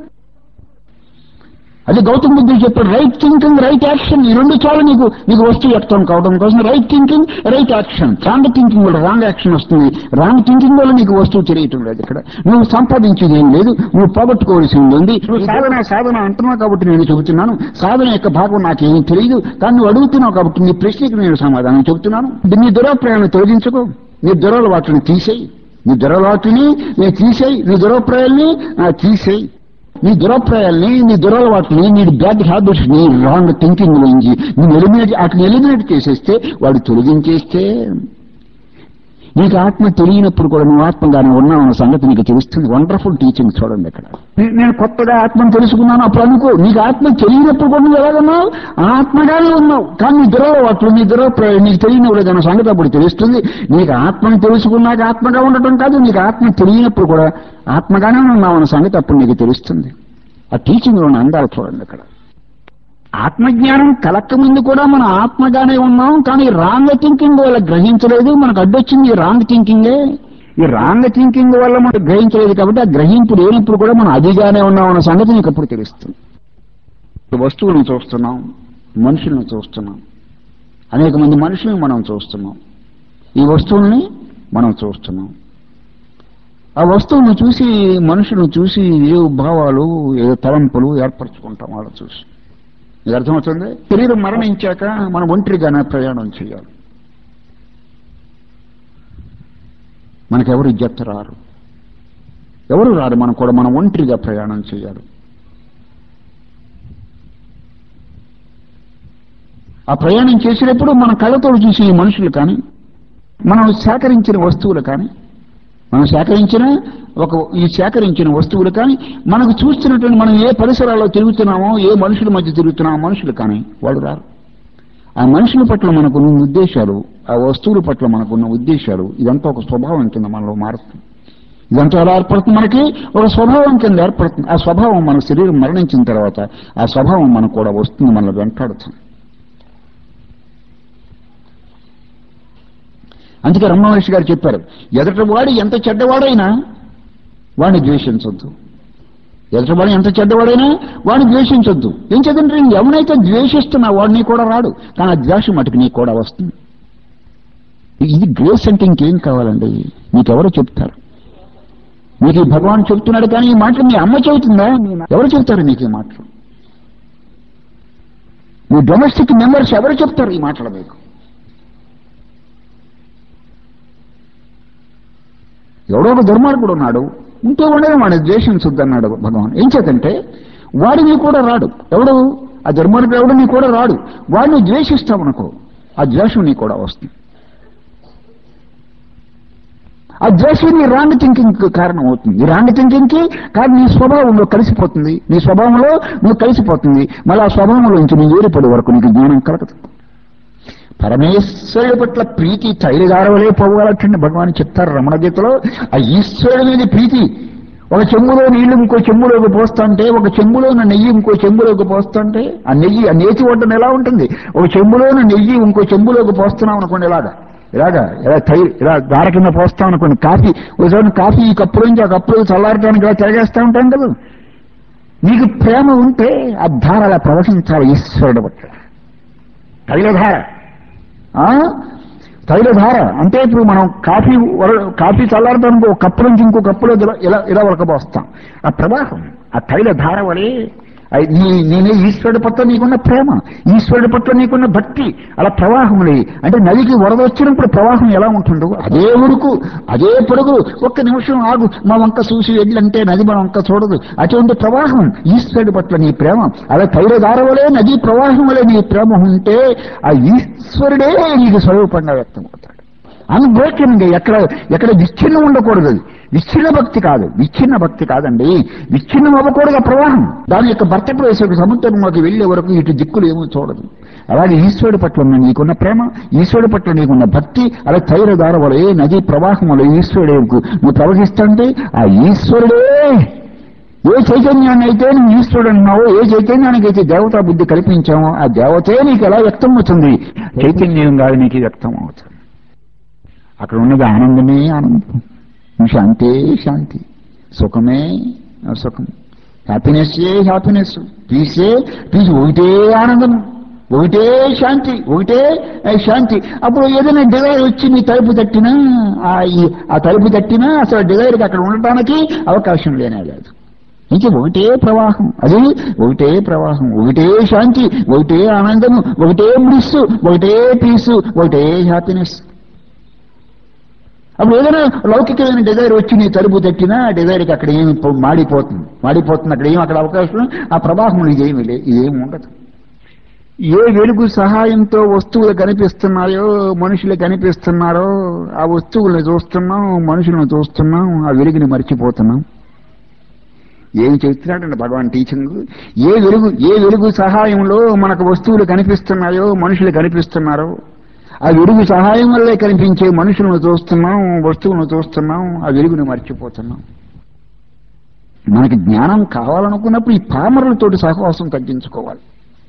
అది గౌతమ్ బుద్ధుడు చెప్పాడు రైట్ థింకింగ్ రైట్ యాక్షన్ ఈ రెండు చాలు నీకు నీకు వస్తువు వ్యక్తం కావడం కోసం right thinking right action wrong thinking వల్ల రాంగ్ యాక్షన్ వస్తుంది రాంగ్ థింకింగ్ వల్ల నీకు వస్తువు తెలియటం లేదు ఇక్కడ నువ్వు సంపాదించేది ఏం లేదు నువ్వు పోగొట్టుకోవాల్సింది ఉంది నువ్వు సాధన సాధన అంటున్నావు కాబట్టి నేను చెబుతున్నాను సాధన యొక్క భాగం నాకేమీ తెలియదు కానీ నువ్వు అడుగుతున్నావు కాబట్టి నీ ప్రశ్నకి నేను సమాధానం చెబుతున్నాను నీ దురాప్రాయాలను తొలగించుకో నీ దురలవాట్లను తీసేయి నీ దురలవాటిని నేను తీసేయి నీ దురప్రాయాల్ని ఆ, తీసేయి నీ దురప్రాయాల్ని నీ దురలవాట్లని నీ బ్యాడ్ హ్యాబిట్స్ ని రాంగ్ థింకింగ్ నుంచి నేను ఎలిమినేట్ వాటిని ఎలిమినేట్ చేసేస్తే వాడు తొలగించేస్తే నీకు ఆత్మ తెలియనప్పుడు కూడా నువ్వు ఆత్మగానే ఉన్నావన్న సంగతి నీకు తెలుస్తుంది వండర్ఫుల్ టీచింగ్ చూడండి ఇక్కడ నే- నేను కొత్తగా ఆత్మను తెలుసుకున్నాను అప్పుడు అనుకో నీకు ఆత్మ తెలియనప్పుడు కూడా నువ్వు ఎలాగన్నావు ఆత్మగానే ఉన్నావు కానీ నీ దురలవాట్లు నీ దురప్రాయం నీకు తెలియనివ్వలేదన్న సంగతి అప్పుడు తెలుస్తుంది నీకు ఆత్మను తెలుసుకున్నాక ఆత్మగా ఉండటం కాదు నీకు ఆత్మ తెలియనప్పుడు కూడా ఆత్మగానే ఉన్నావన్న సంగతి అప్పుడు నీకు తెలుస్తుంది ఆ టీచింగ్ లోని అందాలు చూడండి ఇక్కడ ఆత్మజ్ఞానం కలక్క ముందు కూడా మనం ఆత్మగానే ఉన్నాం కానీ రాంగ్ థింకింగ్ వల్ల గ్రహించలేదు మనకు అడ్డొచ్చింది ఈ రాంగ్ థింకింగే ఈ రాంగ్ థింకింగ్ వల్ల మనం గ్రహించలేదు కాబట్టి ఆ గ్రహింపు లేనప్పుడు కూడా మనం అదిగానే ఉన్నాం అన్న సంగతి నీకు అప్పుడు తెలుస్తుంది ఇప్పుడు వస్తువులను చూస్తున్నాం మనుషులను చూస్తున్నాం అనేక మంది మనుషులను మనం చూస్తున్నాం ఈ వస్తువుల్ని మనం చూస్తున్నాం ఆ వస్తువులను చూసి మనుషులను చూసి ఏ భావాలు ఏ తలంపులు ఏర్పరచుకుంటాం వాళ్ళ చూసి ఇది అర్థమవుతుంది శరీరం మరణించాక మనం ఒంటరిగానే ప్రయాణం చేయాలి మనకెవరు ఇజ్జత్ రారు ఎవరు రారు మనం కూడా మనం ఒంటరిగా ప్రయాణం చేయాలి ఆ ప్రయాణం చేసేటప్పుడు మన కళ్ళతో చూసి ఈ మనుషులు కానీ మనం సేకరించిన వస్తువులు కానీ మనం సేకరించిన ఒక ఈ సేకరించిన వస్తువులు కానీ మనకు చూస్తున్నటువంటి మనం ఏ పరిసరాల్లో తిరుగుతున్నామో ఏ మనుషుల మధ్య తిరుగుతున్నామో మనుషులు కానీ వాళ్ళు రారు ఆ మనుషుల పట్ల మనకున్న ఉద్దేశాలు ఆ వస్తువుల పట్ల మనకున్న ఉద్దేశాలు ఇదంతా ఒక స్వభావం కింద మనలో మారుతుంది ఇదంతా ఎలా ఏర్పడుతుంది మనకి ఒక స్వభావం కింద ఏర్పడుతుంది ఆ స్వభావం మన శరీరం మరణించిన తర్వాత ఆ స్వభావం మనకు కూడా వస్తుంది మనల్ని వెంటాడుతుంది అందుకే రమణ మహర్షి గారు చెప్పారు ఎదుటివాడు ఎంత చెడ్డవాడైనా వాడిని ద్వేషించొద్దు ఎదుటివాడు ఎంత చెడ్డవాడైనా వాడిని ద్వేషించొద్దు ఏం చదంటే ఎవనైతే ద్వేషిస్తున్నా వాడిని కూడా రాడు కానీ ఆ ద్వేషం మటుకు నీకు కూడా వస్తుంది ఇది గ్రేస్ అంటే ఇంకేం కావాలండి మీకెవరో చెప్తారు మీకు ఈ భగవాన్ చెబుతున్నాడు కానీ ఈ మాటలు మీ అమ్మ చెబుతుందా మీ నా- ఎవరు చెబుతారు మీకు ఈ మాటలు మీ డొమెస్టిక్ మెంబర్స్ ఎవరు చెప్తారు ఈ మాటలు మీకు ఎవడో ఒక దుర్మార్గుడు ఉన్నాడు ఉంటే ఉండేది వాడి ద్వేషం శుద్ధన్నాడు భగవాన్ ఏం చేతంటే వాడిని కూడా రాడు ఎవడు ఆ దుర్మార్గుడు ఎవడు నీ కూడా రాడు వాడిని ద్వేషిస్తావు అనుకో ఆ ద్వేషం నీ కూడా వస్తుంది ఆ ద్వేషం నీ రాంగ్ థింకింగ్ కారణం అవుతుంది ఈ రాంగ్ థింకింగ్ కి కాదు నీ స్వభావంలో కలిసిపోతుంది నీ స్వభావంలో నువ్వు కలిసిపోతుంది మళ్ళీ ఆ స్వభావంలో నుంచి నీ ఏరిపడి వరకు నీకు జ్ఞానం కలగదు పరమేశ్వరుడి పట్ల ప్రీతి తైలిదారవలే పోవాలటండి భగవాన్ చెప్తారు రమణ గీతలో ఆ ఈశ్వరుడి మీద ప్రీతి ఒక చెంబులో నీళ్లు ఇంకో చెంబులోకి పోస్తుంటే ఒక చెంబులోని నెయ్యి ఇంకో చెంబులోకి పోస్తుంటే ఆ నెయ్యి ఆ నేతి వడ్డన ఎలా ఉంటుంది ఒక చెంబులోని నెయ్యి ఇంకో చెంబులోకి పోస్తున్నాం అనుకోండి ఇలాగా ఇలాగా ఇలా తై ఇలా దార కింద పోస్తాం అనుకోండి కాఫీ ఒకసారి కాఫీ ఈ కప్పు నుంచి ఆ కప్పులో చల్లారటానికి ఇలా తిరగేస్తా ఉంటాం కదా నీకు ప్రేమ ఉంటే ఆ ధార అలా ప్రవహించాలి ఈశ్వరుడు పట్ల తైలధార ఆ? తైలధార అంటే ఇప్పుడు మనం కాఫీ వర- కాఫీ చల్లారడానికి ఒక కప్పు నుంచి ఇంకో కప్పులో ఇలా ఇలా ఇలా ఉడకబోస్తాం ఆ ప్రవాహం ఆ తైలధార వలె అయి- నీ నేనే ఈశ్వరుడి పట్ల నీకున్న ప్రేమ ఈశ్వరుడి పట్ల నీకున్న భక్తి అలా ప్రవాహములే అంటే నదికి వరద వచ్చినప్పుడు ప్రవాహం ఎలా ఉంటుందో అదే ఉరుకు అదే పొడుగు ఒక్క నిమిషం ఆగు మా వంక చూసి వెళ్ళంటే నది మన వంక చూడదు అటువంటి ప్రవాహం ఈశ్వరుడి పట్ల నీ ప్రేమ అలా తైలధారవలే నది ప్రవాహం వలె నీ ప్రేమ ఉంటే ఆ ఈశ్వరుడే నీకు స్వరూపంగా వ్యక్తం అవుతాడు అన్బ్రోకెన్గా ఎక్కడ ఎక్కడ విచ్ఛిన్నం ఉండకూడదు అది విచ్ఛిన్న భక్తి కాదు విచ్ఛిన్న భక్తి కాదండి విచ్ఛిన్నం అవ్వకూడదు ఆ ప్రవాహం దాని యొక్క భర్త ప్రవేశకు సముద్రంలోకి వెళ్లే వరకు ఇటు దిక్కులు ఏమో చూడదు అలాగే ఈశ్వరుడి పట్ల ఉన్న నీకున్న ప్రేమ ఈశ్వరుడి పట్ల నీకున్న భక్తి అలా తైరదార వలె నది ప్రవాహం వల్ల ఈశ్వరుడు నువ్వు ప్రవహిస్తుంటే ఆ ఈశ్వరుడే ఏ చైతన్యాన్ని అయితే నువ్వు ఈశ్వరుడు అన్నావో ఏ చైతన్యానికి అయితే దేవతా బుద్ధి కల్పించామో ఆ దేవతే నీకు ఎలా వ్యక్తం అవుతుంది చైతన్యం కాదు నీకు వ్యక్తం అవుతుంది అక్కడ ఉన్నది ఆనందమే ఆనందం శాంతే శాంతి సుఖమే సుఖం హ్యాపీనెస్ ఏ హ్యాపీనెస్ పీసే పీస్ ఒకటే ఆనందం ఒకటే శాంతి ఒకటే ఆ, శాంతి అప్పుడు ఏదైనా డిజైర్ వచ్చి నీ తలుపు తట్టినా ఆ ఈ- ఆ తలుపు తట్టినా అసలు డిజైర్కి అక్కడ ఉండటానికి అవకాశం లేనే లేదు ఇంక ఒకటే ప్రవాహం అది ఒకటే ప్రవాహం ఒకటే శాంతి ఒకటే ఆనందము ఒకటే బ్లిస్ ఒకటే పీసు ఒకటే హ్యాపీనెస్ అప్పుడు ఏదైనా లౌకికమైన డిజైర్ వచ్చి నీ తలుపు తట్టినా ఆ డిజైర్కి అక్కడ ఏమి పో- మాడిపోతుంది మాడిపోతుంది అక్కడ ఏం అక్కడ అవకాశం ఆ ప్రవాహం ఇదేమి లే ఇదేమి ఉండదు ఏ వెలుగు సహాయంతో వస్తువులు కనిపిస్తున్నాయో మనుషులు కనిపిస్తున్నారో ఆ వస్తువుల్ని చూస్తున్నాం మనుషులను చూస్తున్నాం ఆ వెలుగుని మర్చిపోతున్నాం ఏం చెప్తున్నాడండి భగవాన్ టీచింగ్ ఏ వెలుగు ఏ వెలుగు సహాయంలో మనకు వస్తువులు కనిపిస్తున్నాయో మనుషులు కనిపిస్తున్నారో ఆ వెలుగు సహాయం వల్లే కనిపించే మనుషులను చూస్తున్నాం వస్తువులను చూస్తున్నాం ఆ వెలుగుని మర్చిపోతున్నాం మనకి జ్ఞానం కావాలనుకున్నప్పుడు ఈ పామరులతోటి సహవాసం తగ్గించుకోవాలి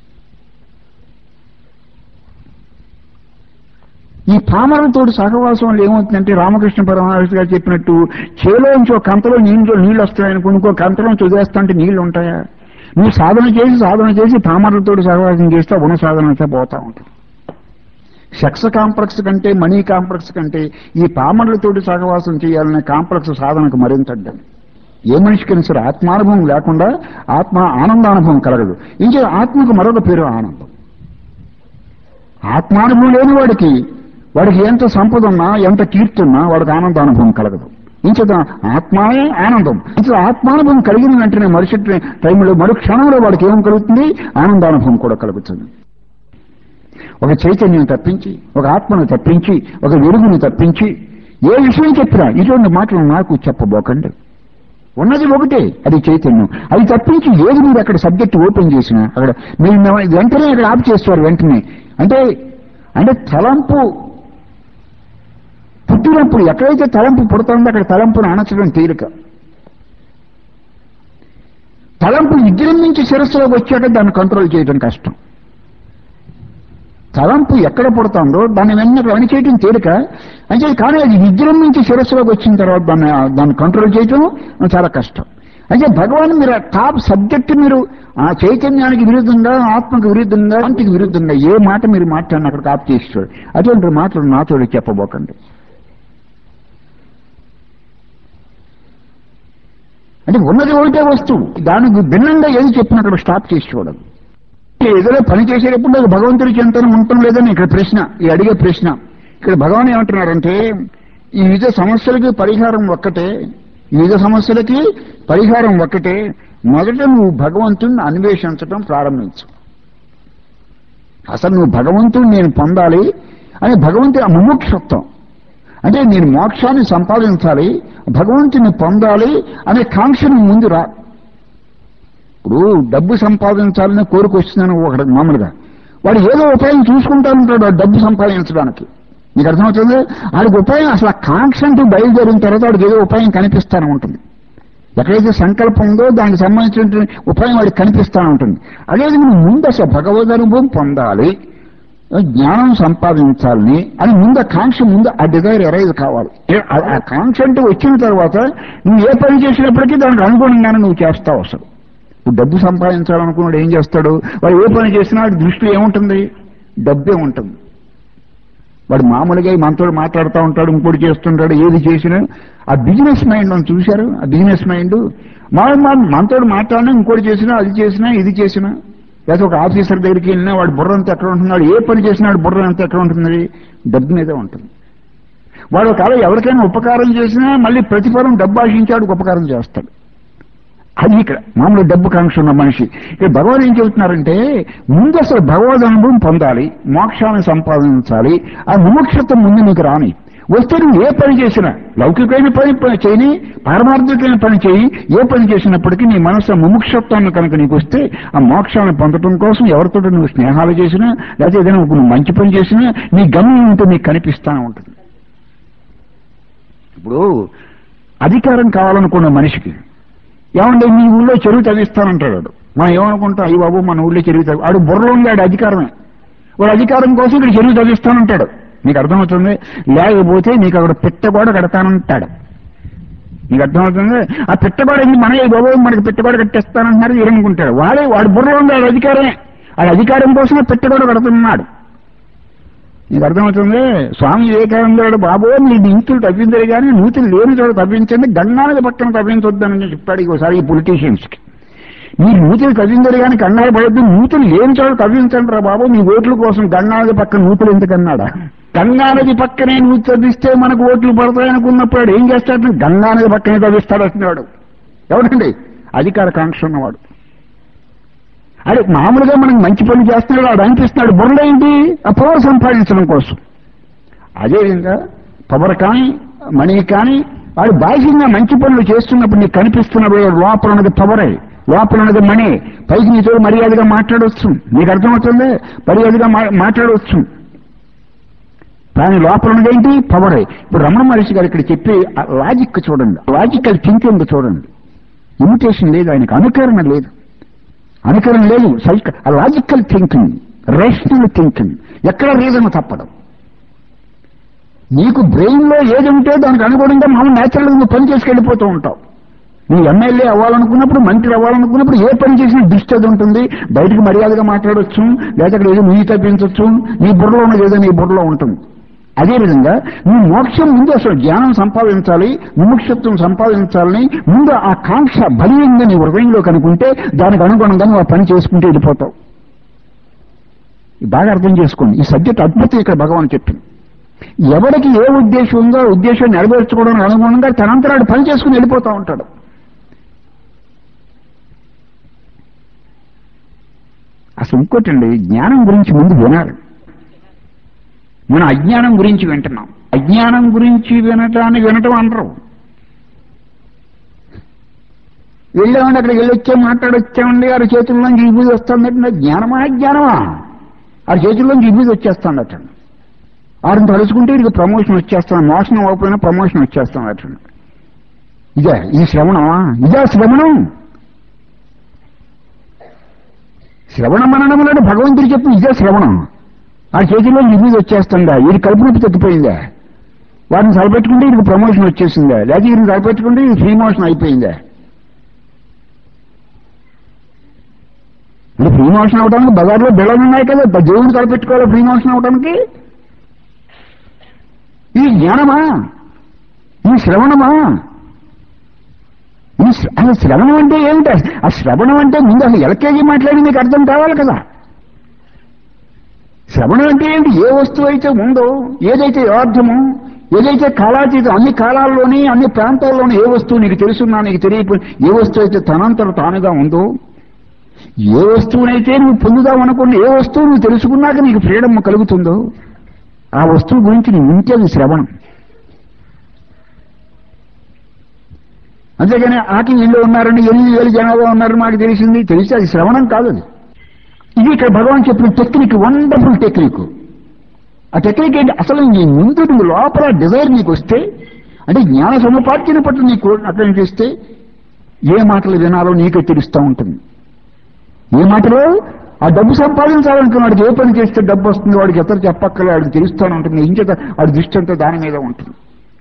ఈ పామరులతోటి సహవాసం వల్ల ఏమవుతుందంటే రామకృష్ణ పరమహంస గారు చెప్పినట్టు చేలోంచి ఒక కంతలో నీళ్ళు నీళ్ళు వస్తాయనుకో ఇంకో కంతలోంచి వదిలేస్తుంటే నీళ్లు ఉంటాయా నువ్వు సాధన చేసి సాధన చేసి పామరులతోటి సహవాసం చేస్తే ఉన్న సాధన అంతా పోతా ఉంటుంది సెక్స్ కాంప్లెక్స్ కంటే మనీ కాంప్లెక్స్ కంటే ఈ పామరులతోటి సహవాసం చేయాలనే కాంప్లెక్స్ సాధనకు మరింత అడ్డం ఏ మనిషికైనా సరే ఆత్మానుభవం లేకుండా ఆత్మ ఆనందానుభవం కలగదు ఇంకే ఆత్మకు మరొక పేరు ఆనందం ఆత్మానుభవం లేని వాడికి వాడికి ఎంత సంపద ఉన్నా ఎంత కీర్తి ఉన్నా వాడికి ఆనందానుభవం కలగదు ఇంచేత ఆత్మాయే ఆనందం ఇంత ఆత్మానుభవం కలిగిన వెంటనే మరుసటి టైంలో మరు క్షణంలో వాడికి ఏం కలుగుతుంది ఆనందానుభవం కూడా కలుగుతుంది ఒక చైతన్యం తప్పించి ఒక ఆత్మను తప్పించి ఒక వెలుగును తప్పించి ఏ విషయం చెప్పినా ఇటువంటి మాటలు నాకు చెప్పబోకండి ఉన్నది ఒకటే అది చైతన్యం అది తప్పించి ఏది మీరు అక్కడ సబ్జెక్ట్ ఓపెన్ చేసినా అక్కడ మీరు వెంటనే అక్కడ ఆఫ్ చేస్తారు వెంటనే అంటే అంటే తలంపు పుట్టినప్పుడు ఎక్కడైతే తలంపు పుడుతుందో అక్కడ తలంపును అణచడం తేలిక తలంపు విజృంభించి శిరస్సులోకి వచ్చాక దాన్ని కంట్రోల్ చేయడం కష్టం తలంపు ఎక్కడ పుడుతుందో దాన్ని వెన్న అణిచేయటం తేలిక అంటే కానీ అది విజృంభించి శిరస్సులోకి వచ్చిన తర్వాత దాన్ని దాన్ని కంట్రోల్ చేయటం చాలా కష్టం అంటే భగవాన్ మీరు ఆ టాప్ సబ్జెక్ట్ మీరు ఆ చైతన్యానికి విరుద్ధంగా ఆత్మకు విరుద్ధంగా శాంతికి విరుద్ధంగా ఏ మాట మీరు మాట్లాడిన అక్కడ ఆప్ చేస్తాడు అటువంటి మాటలు నాతో చెప్పబోకండి అంటే ఉన్నది ఒకటే వస్తువు దానికి భిన్నంగా ఏది చెప్పిన అక్కడ స్టాప్ చేసి చూడదు ఏదైనా పని చేసేటప్పుడు అది భగవంతుడి చింతన ఉండటం లేదని ఇక్కడ ప్రశ్న ఈ అడిగే ప్రశ్న ఇక్కడ భగవాన్ ఏమంటున్నారంటే ఈ వివిధ సమస్యలకి పరిహారం ఒక్కటే ఈ వివిధ సమస్యలకి పరిహారం ఒక్కటే మొదట నువ్వు భగవంతుడిని అన్వేషించడం ప్రారంభించు అసలు నువ్వు భగవంతుడు నేను పొందాలి అని భగవంతుడి ముముక్షత్వం అంటే నేను మోక్షాన్ని సంపాదించాలి భగవంతుని పొందాలి అనే కాంక్షను ముందు రా ఇప్పుడు డబ్బు సంపాదించాలని కోరిక వస్తున్నాను ఒకటి మామూలుగా వాడు ఏదో ఉపాయం చూసుకుంటా ఉంటాడు ఆ డబ్బు సంపాదించడానికి నీకు అర్థమవుతుంది వాడికి ఉపాయం అసలు ఆ కాంక్ష అంటూ బయలుదేరిన తర్వాత వాడికి ఏదో ఉపాయం కనిపిస్తానే ఉంటుంది ఎక్కడైతే సంకల్పం ఉందో దానికి సంబంధించిన ఉపాయం వాడికి కనిపిస్తానే ఉంటుంది అదే నువ్వు ముందు అసలు భగవద్ అనుభవం పొందాలి జ్ఞానం సంపాదించాలని అని ముందు ఆ కాంక్ష ముందు ఆ డిజైర్ ఎరైజ్ కావాలి ఏ- ఆ- ఆ కాంక్ష అంటే వచ్చిన తర్వాత నువ్వు ఏ పని చేసినప్పటికీ దానికి అనుగుణంగానే నువ్వు చేస్తావు అసలు ఇప్పుడు డబ్బు సంపాదించాలనుకున్నాడు ఏం చేస్తాడు వాడు ఏ పని చేసినా వాడి దృష్టిలో ఏముంటుంది డబ్బే ఉంటుంది వాడు మామూలుగా ఈ మనతో మాట్లాడుతూ ఉంటాడు ఇంకోటి చేస్తుంటాడు ఏది చేసినా ఆ బిజినెస్ మైండ్ అని చూశారు ఆ బిజినెస్ మైండ్ మా మనతో మాట్లాడినా ఇంకోటి చేసినా అది చేసినా ఇది చేసినా లేదా ఒక ఆఫీసర్ దగ్గరికి వెళ్ళినా వాడు బుర్ర అంతా ఎక్కడ ఉంటున్నాడు ఏ పని చేసినా వాడు బుర్ర అంతా ఎక్కడ ఉంటుంది డబ్బు మీదే ఉంటుంది వాడు ఒకవేళ ఎవరికైనా ఉపకారం చేసినా మళ్ళీ ప్రతిఫలం డబ్బు ఆశించాడు ఉపకారం చేస్తాడు అది ఇక్కడ మామూలు డబ్బు కాంక్ష ఉన్న మనిషి ఇక్కడ భగవాన్ ఏం చెబుతున్నారంటే ముందు అసలు భగవద్ అనుభవం పొందాలి మోక్షాన్ని సంపాదించాలి ఆ ముముక్షత్వం ముందు నీకు రాని వస్తే నువ్వు ఏ పని చేసినా లౌకికమైన పని పని చేయని పారమార్థికమైన పని చేయి ఏ పని చేసినప్పటికీ నీ మనసు ముముక్షత్వాన్ని కనుక నీకు వస్తే ఆ మోక్షాన్ని పొందడం కోసం ఎవరితో నువ్వు స్నేహాలు చేసినా లేకపోతే ఏదైనా ఒక నువ్వు మంచి పని చేసినా నీ గమ్యం ఉంటే నీకు కనిపిస్తానే ఉంటుంది ఇప్పుడు అధికారం కావాలనుకున్న మనిషికి ఏమంటే మీ ఊళ్ళో చెరువు తవ్విస్తానంటాడు వాడు మనం ఏమనుకుంటాం అయ్యి బాబు మన ఊళ్ళో చెరువు తవ్వి ఆడు బుర్రలో ఉంది ఆడు అధికారమే వాడు అధికారం కోసం ఇక్కడ చెరువు తవ్విస్తానంటాడు మీకు అర్థమవుతుంది లేకపోతే నీకు అక్కడ పెట్టగోడ కడతానంటాడు నీకు అర్థమవుతుంది ఆ పెట్టగోడ ఏంది మన ఈ బాబు మనకి పెట్టగోడ కట్టేస్తానంటున్నారు వీరనుకుంటాడు వాడే వాడు బుర్రలో ఉంది ఆడు అధికారమే ఆడు అధికారం కోసమే పెట్టగోడ కడుతున్నాడు నీకు అర్థమవుతుంది స్వామి వివేకానందుడు బాబు నీ నీతులు తవ్విందరు కానీ నూతులు లేని చోట తవ్వించండి గంగానది పక్కన తవ్వించొద్దని చెప్పాడు ఒకసారి ఈ పొలిటీషియన్స్ కి మీరు నూతులు తవ్విందరు కానీ కంగారు పడద్దు నూతులు లేని చోట తవ్వించండి రా బాబు మీ ఓట్ల కోసం గంగానది పక్కన నూతులు ఎందుకన్నాడా గంగానది పక్కనే నూతి తవ్విస్తే మనకు ఓట్లు పడతాయనుకున్నప్పుడు వాడు ఏం చేస్తాడు గంగానది పక్కనే తవ్విస్తాడు అంటున్నాడు ఎవడండి అధికార కాంక్ష ఉన్నవాడు అదే మామూలుగా మనకు మంచి పని చేస్తున్నాడు వాడు అనిపిస్తున్నాడు బుర్ర ఏంటి ఆ పవర్ సంపాదించడం కోసం అదేవిధంగా పవర్ కానీ మనీ కానీ వాడు బాహ్యంగా మంచి పనులు చేస్తున్నప్పుడు నీకు కనిపిస్తున్నప్పుడు లోపల ఉన్నది పవరే లోపల ఉన్నది మనీ పైకి నీతో మర్యాదగా మాట్లాడవచ్చు నీకు అర్థమవుతుంది మర్యాదగా మా- మాట్లాడవచ్చు కానీ లోపల ఉన్నది ఏంటి పవరే ఇప్పుడు రమణ మహర్షి గారు ఇక్కడ చెప్పి లాజిక్ చూడండి లాజికల్ థింకింగ్ చూడండి ఇమిటేషన్ లేదు ఆయనకు అనుకరణ లేదు అనుకరణ లేదు psychological thinking rational thinking ఎక్కడ రీజన్ తప్పడం నీకు బ్రెయిన్ లో ఏది ఉంటే దానికి అనుగుణంగా మామూలు నేచురల్ గా నువ్వు పని చేసి వెళ్ళిపోతూ ఉంటావు నువ్వు ఎమ్మెల్యే అవ్వాలనుకున్నప్పుడు మంత్రి అవ్వాలనుకున్నప్పుడు ఏ పని చేసినా దృష్టి అది ఉంటుంది బయటకు మర్యాదగా మాట్లాడొచ్చు లేదా అక్కడ ఏదో నీ తప్పించవచ్చు నీ బుర్రలో ఉన్నది ఏదో నీ బుర్రలో ఉంటుంది అదేవిధంగా నువ్వు మోక్షం ముందు అసలు జ్ఞానం సంపాదించాలి ముముక్షత్వం సంపాదించాలని ముందు ఆ కాంక్ష బలీయంగా నీ హృదయంలో కనుకుంటే దానికి అనుగుణంగా నువ్వు ఆ పని చేసుకుంటూ వెళ్ళిపోతావు ఇది బాగా అర్థం చేసుకోండి ఈ సబ్జెక్ట్ అద్భుతం ఇక్కడ భగవాన్ చెప్పింది ఎవరికి ఏ ఉద్దేశం ఉందో ఆ ఉద్దేశం నెరవేర్చుకోవడానికి అనుగుణంగా తనంతరాడు పని చేసుకుని వెళ్ళిపోతూ ఉంటాడు అసలు ఇంకోటండి జ్ఞానం గురించి ముందు వినాలి మనం అజ్ఞానం గురించి వింటున్నాం అజ్ఞానం గురించి వినటాన్ని వినటం అనరు వెళ్ళామండి అక్కడికి వెళ్ళి వచ్చాం మాట్లాడొచ్చామండి ఆరు చేతుల్లోంచి విభూతి వస్తుందంటే జ్ఞానమా అజ్ఞానమా ఆరు చేతుల్లోంచి విభూతి వచ్చేస్తుందట ఆరిని తలుచుకుంటే ఇక ప్రమోషన్ వచ్చేస్తాను మోషన్ అవ్వకపోయినా ప్రమోషన్ వచ్చేస్తాను ఇదే ఇది శ్రవణమా ఇదే శ్రవణం శ్రవణం అనడంలో భగవంతుడు చెప్పు ఇదే శ్రవణం ఆ చేతిలో నిధులు వచ్చేస్తుందా ఇది కడుపు నొప్పి తగ్గిపోయిందా వారిని సరిపెట్టుకుంటే ఇది ప్రమోషన్ వచ్చేసిందా లేదా ఇది సరిపెట్టుకుంటే ఇది ఫ్రీ మోషన్ అయిపోయిందా అంటే ఫ్రీ మోషన్ అవడానికి బజార్లో బిళ్ళలు ఉన్నాయి కదా బ- దేవుడు సరిపెట్టుకోవాలి ఫ్రీ మోషన్ అవడానికి ఇది జ్ఞానమా ఇది శ్రవణమా ఈ శ్ర- అసలు శ్రవణం అంటే ఏమిటి ఆ శ్రవణం అంటే ముందు అసలు ఎల్కేజీ మాట్లాడి మీకు అర్థం కావాలి కదా శ్రవణం అంటే ఏంటి ఏ వస్తువు అయితే ఉందో ఏదైతే యథార్థమో ఏదైతే కాలాతీతం అన్ని కాలాల్లోని అన్ని ప్రాంతాల్లోని ఏ వస్తువు నీకు తెలుసున్నా నీకు తెలియకపోయి ఏ వస్తువు అయితే తనంతట తానుగా ఉందో ఏ వస్తువునైతే నువ్వు పొందుదాం అనుకున్న ఏ వస్తువు నువ్వు తెలుసుకున్నాక నీకు ఫ్రీడమ్ కలుగుతుందో ఆ వస్తువు గురించి నువ్వు వింటే అది శ్రవణం అంతేగాని ఆకి ఇల్లు ఉన్నారని ఎనిమిది వేలు జనాభా ఉన్నారని మాకు తెలిసింది తెలిసి అది శ్రవణం కాదు అది ఇది ఇక్కడ భగవాన్ చెప్పిన టెక్నిక్ వండర్ఫుల్ టెక్నిక్ ఆ టెక్నిక్ ఏంటి అసలు నీ ముందు నువ్వు లోపల డిజైర్ నీకు వస్తే అంటే జ్ఞాన సముపార్జన పట్ల నీకు అక్కడ చేస్తే ఏ మాటలు వినాలో నీకే తెలుస్తూ ఉంటుంది ఏ మాటలో ఆ డబ్బు సంపాదించాలనుకున్నాడు ఏ పని చేస్తే డబ్బు వస్తుంది వాడికి ఎతరు చెప్పక్కలే వాడికి తెలుస్తూనే ఉంటుంది ఇంకేత వాడి దృష్టి అంతా దాని మీద ఉంటుంది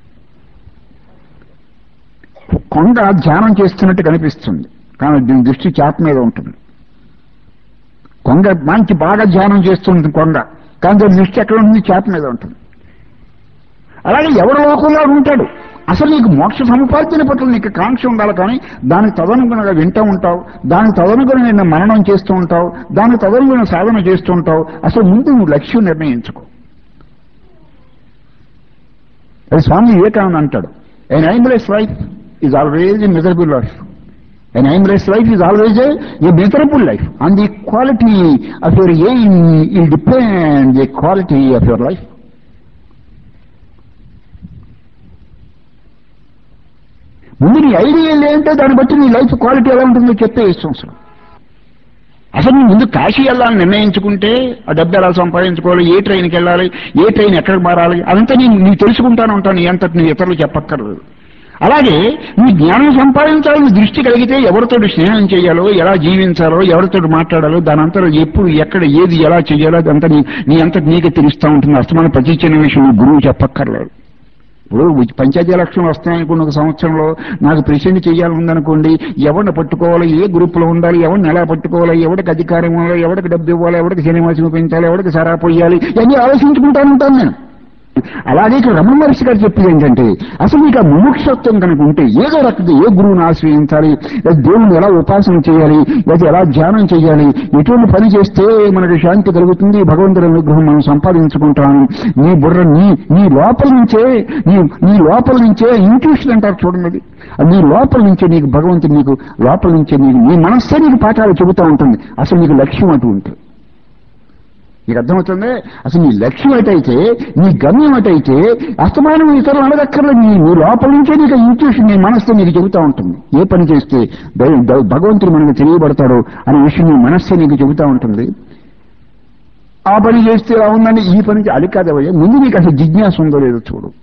కొండ ధ్యానం చేస్తున్నట్టు కనిపిస్తుంది కానీ దీని దృష్టి చేప మీద ఉంటుంది కొంగ మంచి బాగా ధ్యానం చేస్తుంది కొంగ కానీ దాని దృష్టి ఎక్కడ ఉంటుంది చేప మీద ఉంటుంది అలాగే ఎవరి లోకంలో ఉంటాడు అసలు నీకు మోక్ష సముపార్జన పట్ల నీకు కాంక్ష ఉండాలి కానీ దానికి తదనుగుణంగా వింటూ ఉంటావు దానికి తదనుగుణమైన మననం చేస్తూ ఉంటావు దానికి తదనుగుణ సాధన చేస్తూ ఉంటావు అసలు ముందు నువ్వు లక్ష్యం నిర్ణయించుకో అది స్వామి వివేకానంద అంటాడు an aimless life is always a miserable life an aimless life is always a miserable life and the quality of your aim will depend the quality of your life ముందు నీ ఐడియా ఏంటో దాన్ని బట్టి నీ లైఫ్ క్వాలిటీ ఎలా ఉంటుందో చెప్పే ఇష్టం అసలు అసలు నువ్వు ముందు కాశీ వెళ్ళాలని నిర్ణయించుకుంటే ఆ డబ్బు ఎలా సంపాదించుకోవాలి ఏ ట్రైన్కి వెళ్ళాలి ఏ ట్రైన్ ఎక్కడికి మారాలి అదంతా నేను నీకు తెలుసుకుంటాను ఉంటాను నీ అంతటి నీ ఇతరులు చెప్పక్కర్లేదు అలాగే నువ్వు జ్ఞానం సంపాదించాలని దృష్టి కలిగితే ఎవరితో స్నేహం చేయాలో ఎలా జీవించాలో ఎవరితో మాట్లాడాలో దాని అంతా ఎప్పుడు ఎక్కడ ఏది ఎలా చేయాలో అదంతా నీ నీ అంతటి నీకే తెలుస్తూ ఉంటుంది అస్తమాన ప్రతి చిన్న విషయం గురువు చెప్పక్కర్లేదు ఇప్పుడు పంచాయతీ ఎలక్షన్లు వస్తాయనుకున్న ఒక సంవత్సరంలో నాకు ప్రెసిడెంట్ చేయాలనుందనుకోండి ఎవరిని పట్టుకోవాలి ఏ గ్రూపులో ఉండాలి ఎవరిని ఎలా పట్టుకోవాలి ఎవరికి అధికారం ఇవ్వాలి ఎవరికి డబ్బు ఇవ్వాలి ఎవరికి సినిమా చూపించాలి ఎవరికి సరా పోయాలి ఇవన్నీ ఆలోచించుకుంటాను ఉంటాను నేను అలాగే ఇక్కడ రమణ మహర్షి గారు చెప్పేది ఏంటంటే అసలు మీకు ఆ ముముక్షత్వం కనుక ఉంటే ఏదో రకంగా ఏ గురువుని ఆశ్రయించాలి లేదా దేవుని ఎలా ఉపాసన చేయాలి లేదా ఎలా ధ్యానం చేయాలి ఎటువంటి పని చేస్తే మనకు శాంతి కలుగుతుంది భగవంతుడి అనుగ్రహం మనం సంపాదించుకుంటాము నీ బుర్ర నీ నీ లోపల నుంచే నీ నీ లోపల నుంచే ఇంట్యూషన్ అంటారు చూడండి అది. అది నీ లోపల నుంచే నీకు భగవంతుడు నీకు లోపల నుంచే నీకు నీ మనస్సే నీకు పాఠాలు చెబుతూ ఉంటుంది అసలు నీకు లక్ష్యం అటు ఉంటుంది నీకు అర్థమవుతుంది అసలు నీ లక్ష్యం ఎటైతే నీ గమ్యం ఎటైతే అస్తమానం ఇతరులు అడగక్కర్లేదు నీ నీ లోపల నుంచే నీకు ఇంట్యూషన్ నీ మనస్సు నీకు చెబుతూ ఉంటుంది ఏ పని చేస్తే దై- దై- భగవంతుడు మనకు తెలియబడతాడు అనే విషయం నీ మనస్సే నీకు చెబుతూ ఉంటుంది ఆ పని చేస్తే ఇలా ఉందని ఈ పని చే- అది కాదవయ్యా ముందు నీకు అసలు జిజ్ఞాస ఉందో లేదో చూడు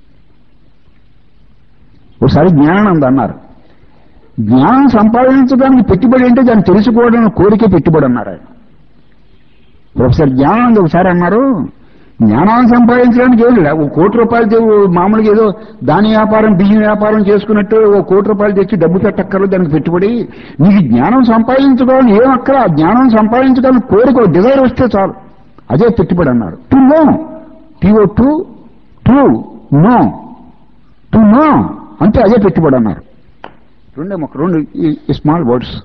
ఒకసారి జ్ఞానానంద అన్నారు జ్ఞానం సంపాదించడానికి పెట్టుబడి అంటే దాన్ని తెలుసుకోవడం కోరికే పెట్టుబడి అన్నారు ఆయన ప్రొఫెసర్ జ్ఞానానంద్ ఒకసారి అన్నారు జ్ఞానాన్ని సంపాదించడానికి ఏం లేదు ఒక కోటి రూపాయలు తె- మామూలుగా ఏదో దాని వ్యాపారం బియ్యం వ్యాపారం చేసుకున్నట్టు ఒక కోటి రూపాయలు తెచ్చి డబ్బు పెట్టక్కర్లేదు దానికి పెట్టుబడి నీకు జ్ఞానం సంపాదించుకోవాలని ఏం అక్కర ఆ జ్ఞానం సంపాదించడానికి కోరిక ఒక డిజైర్ వస్తే చాలు అదే పెట్టుబడి అన్నారు to know T O to to know to know అంటే అదే పెట్టుబడి అన్నారు రెండే మొక్క రెండు స్మాల్ వర్డ్స్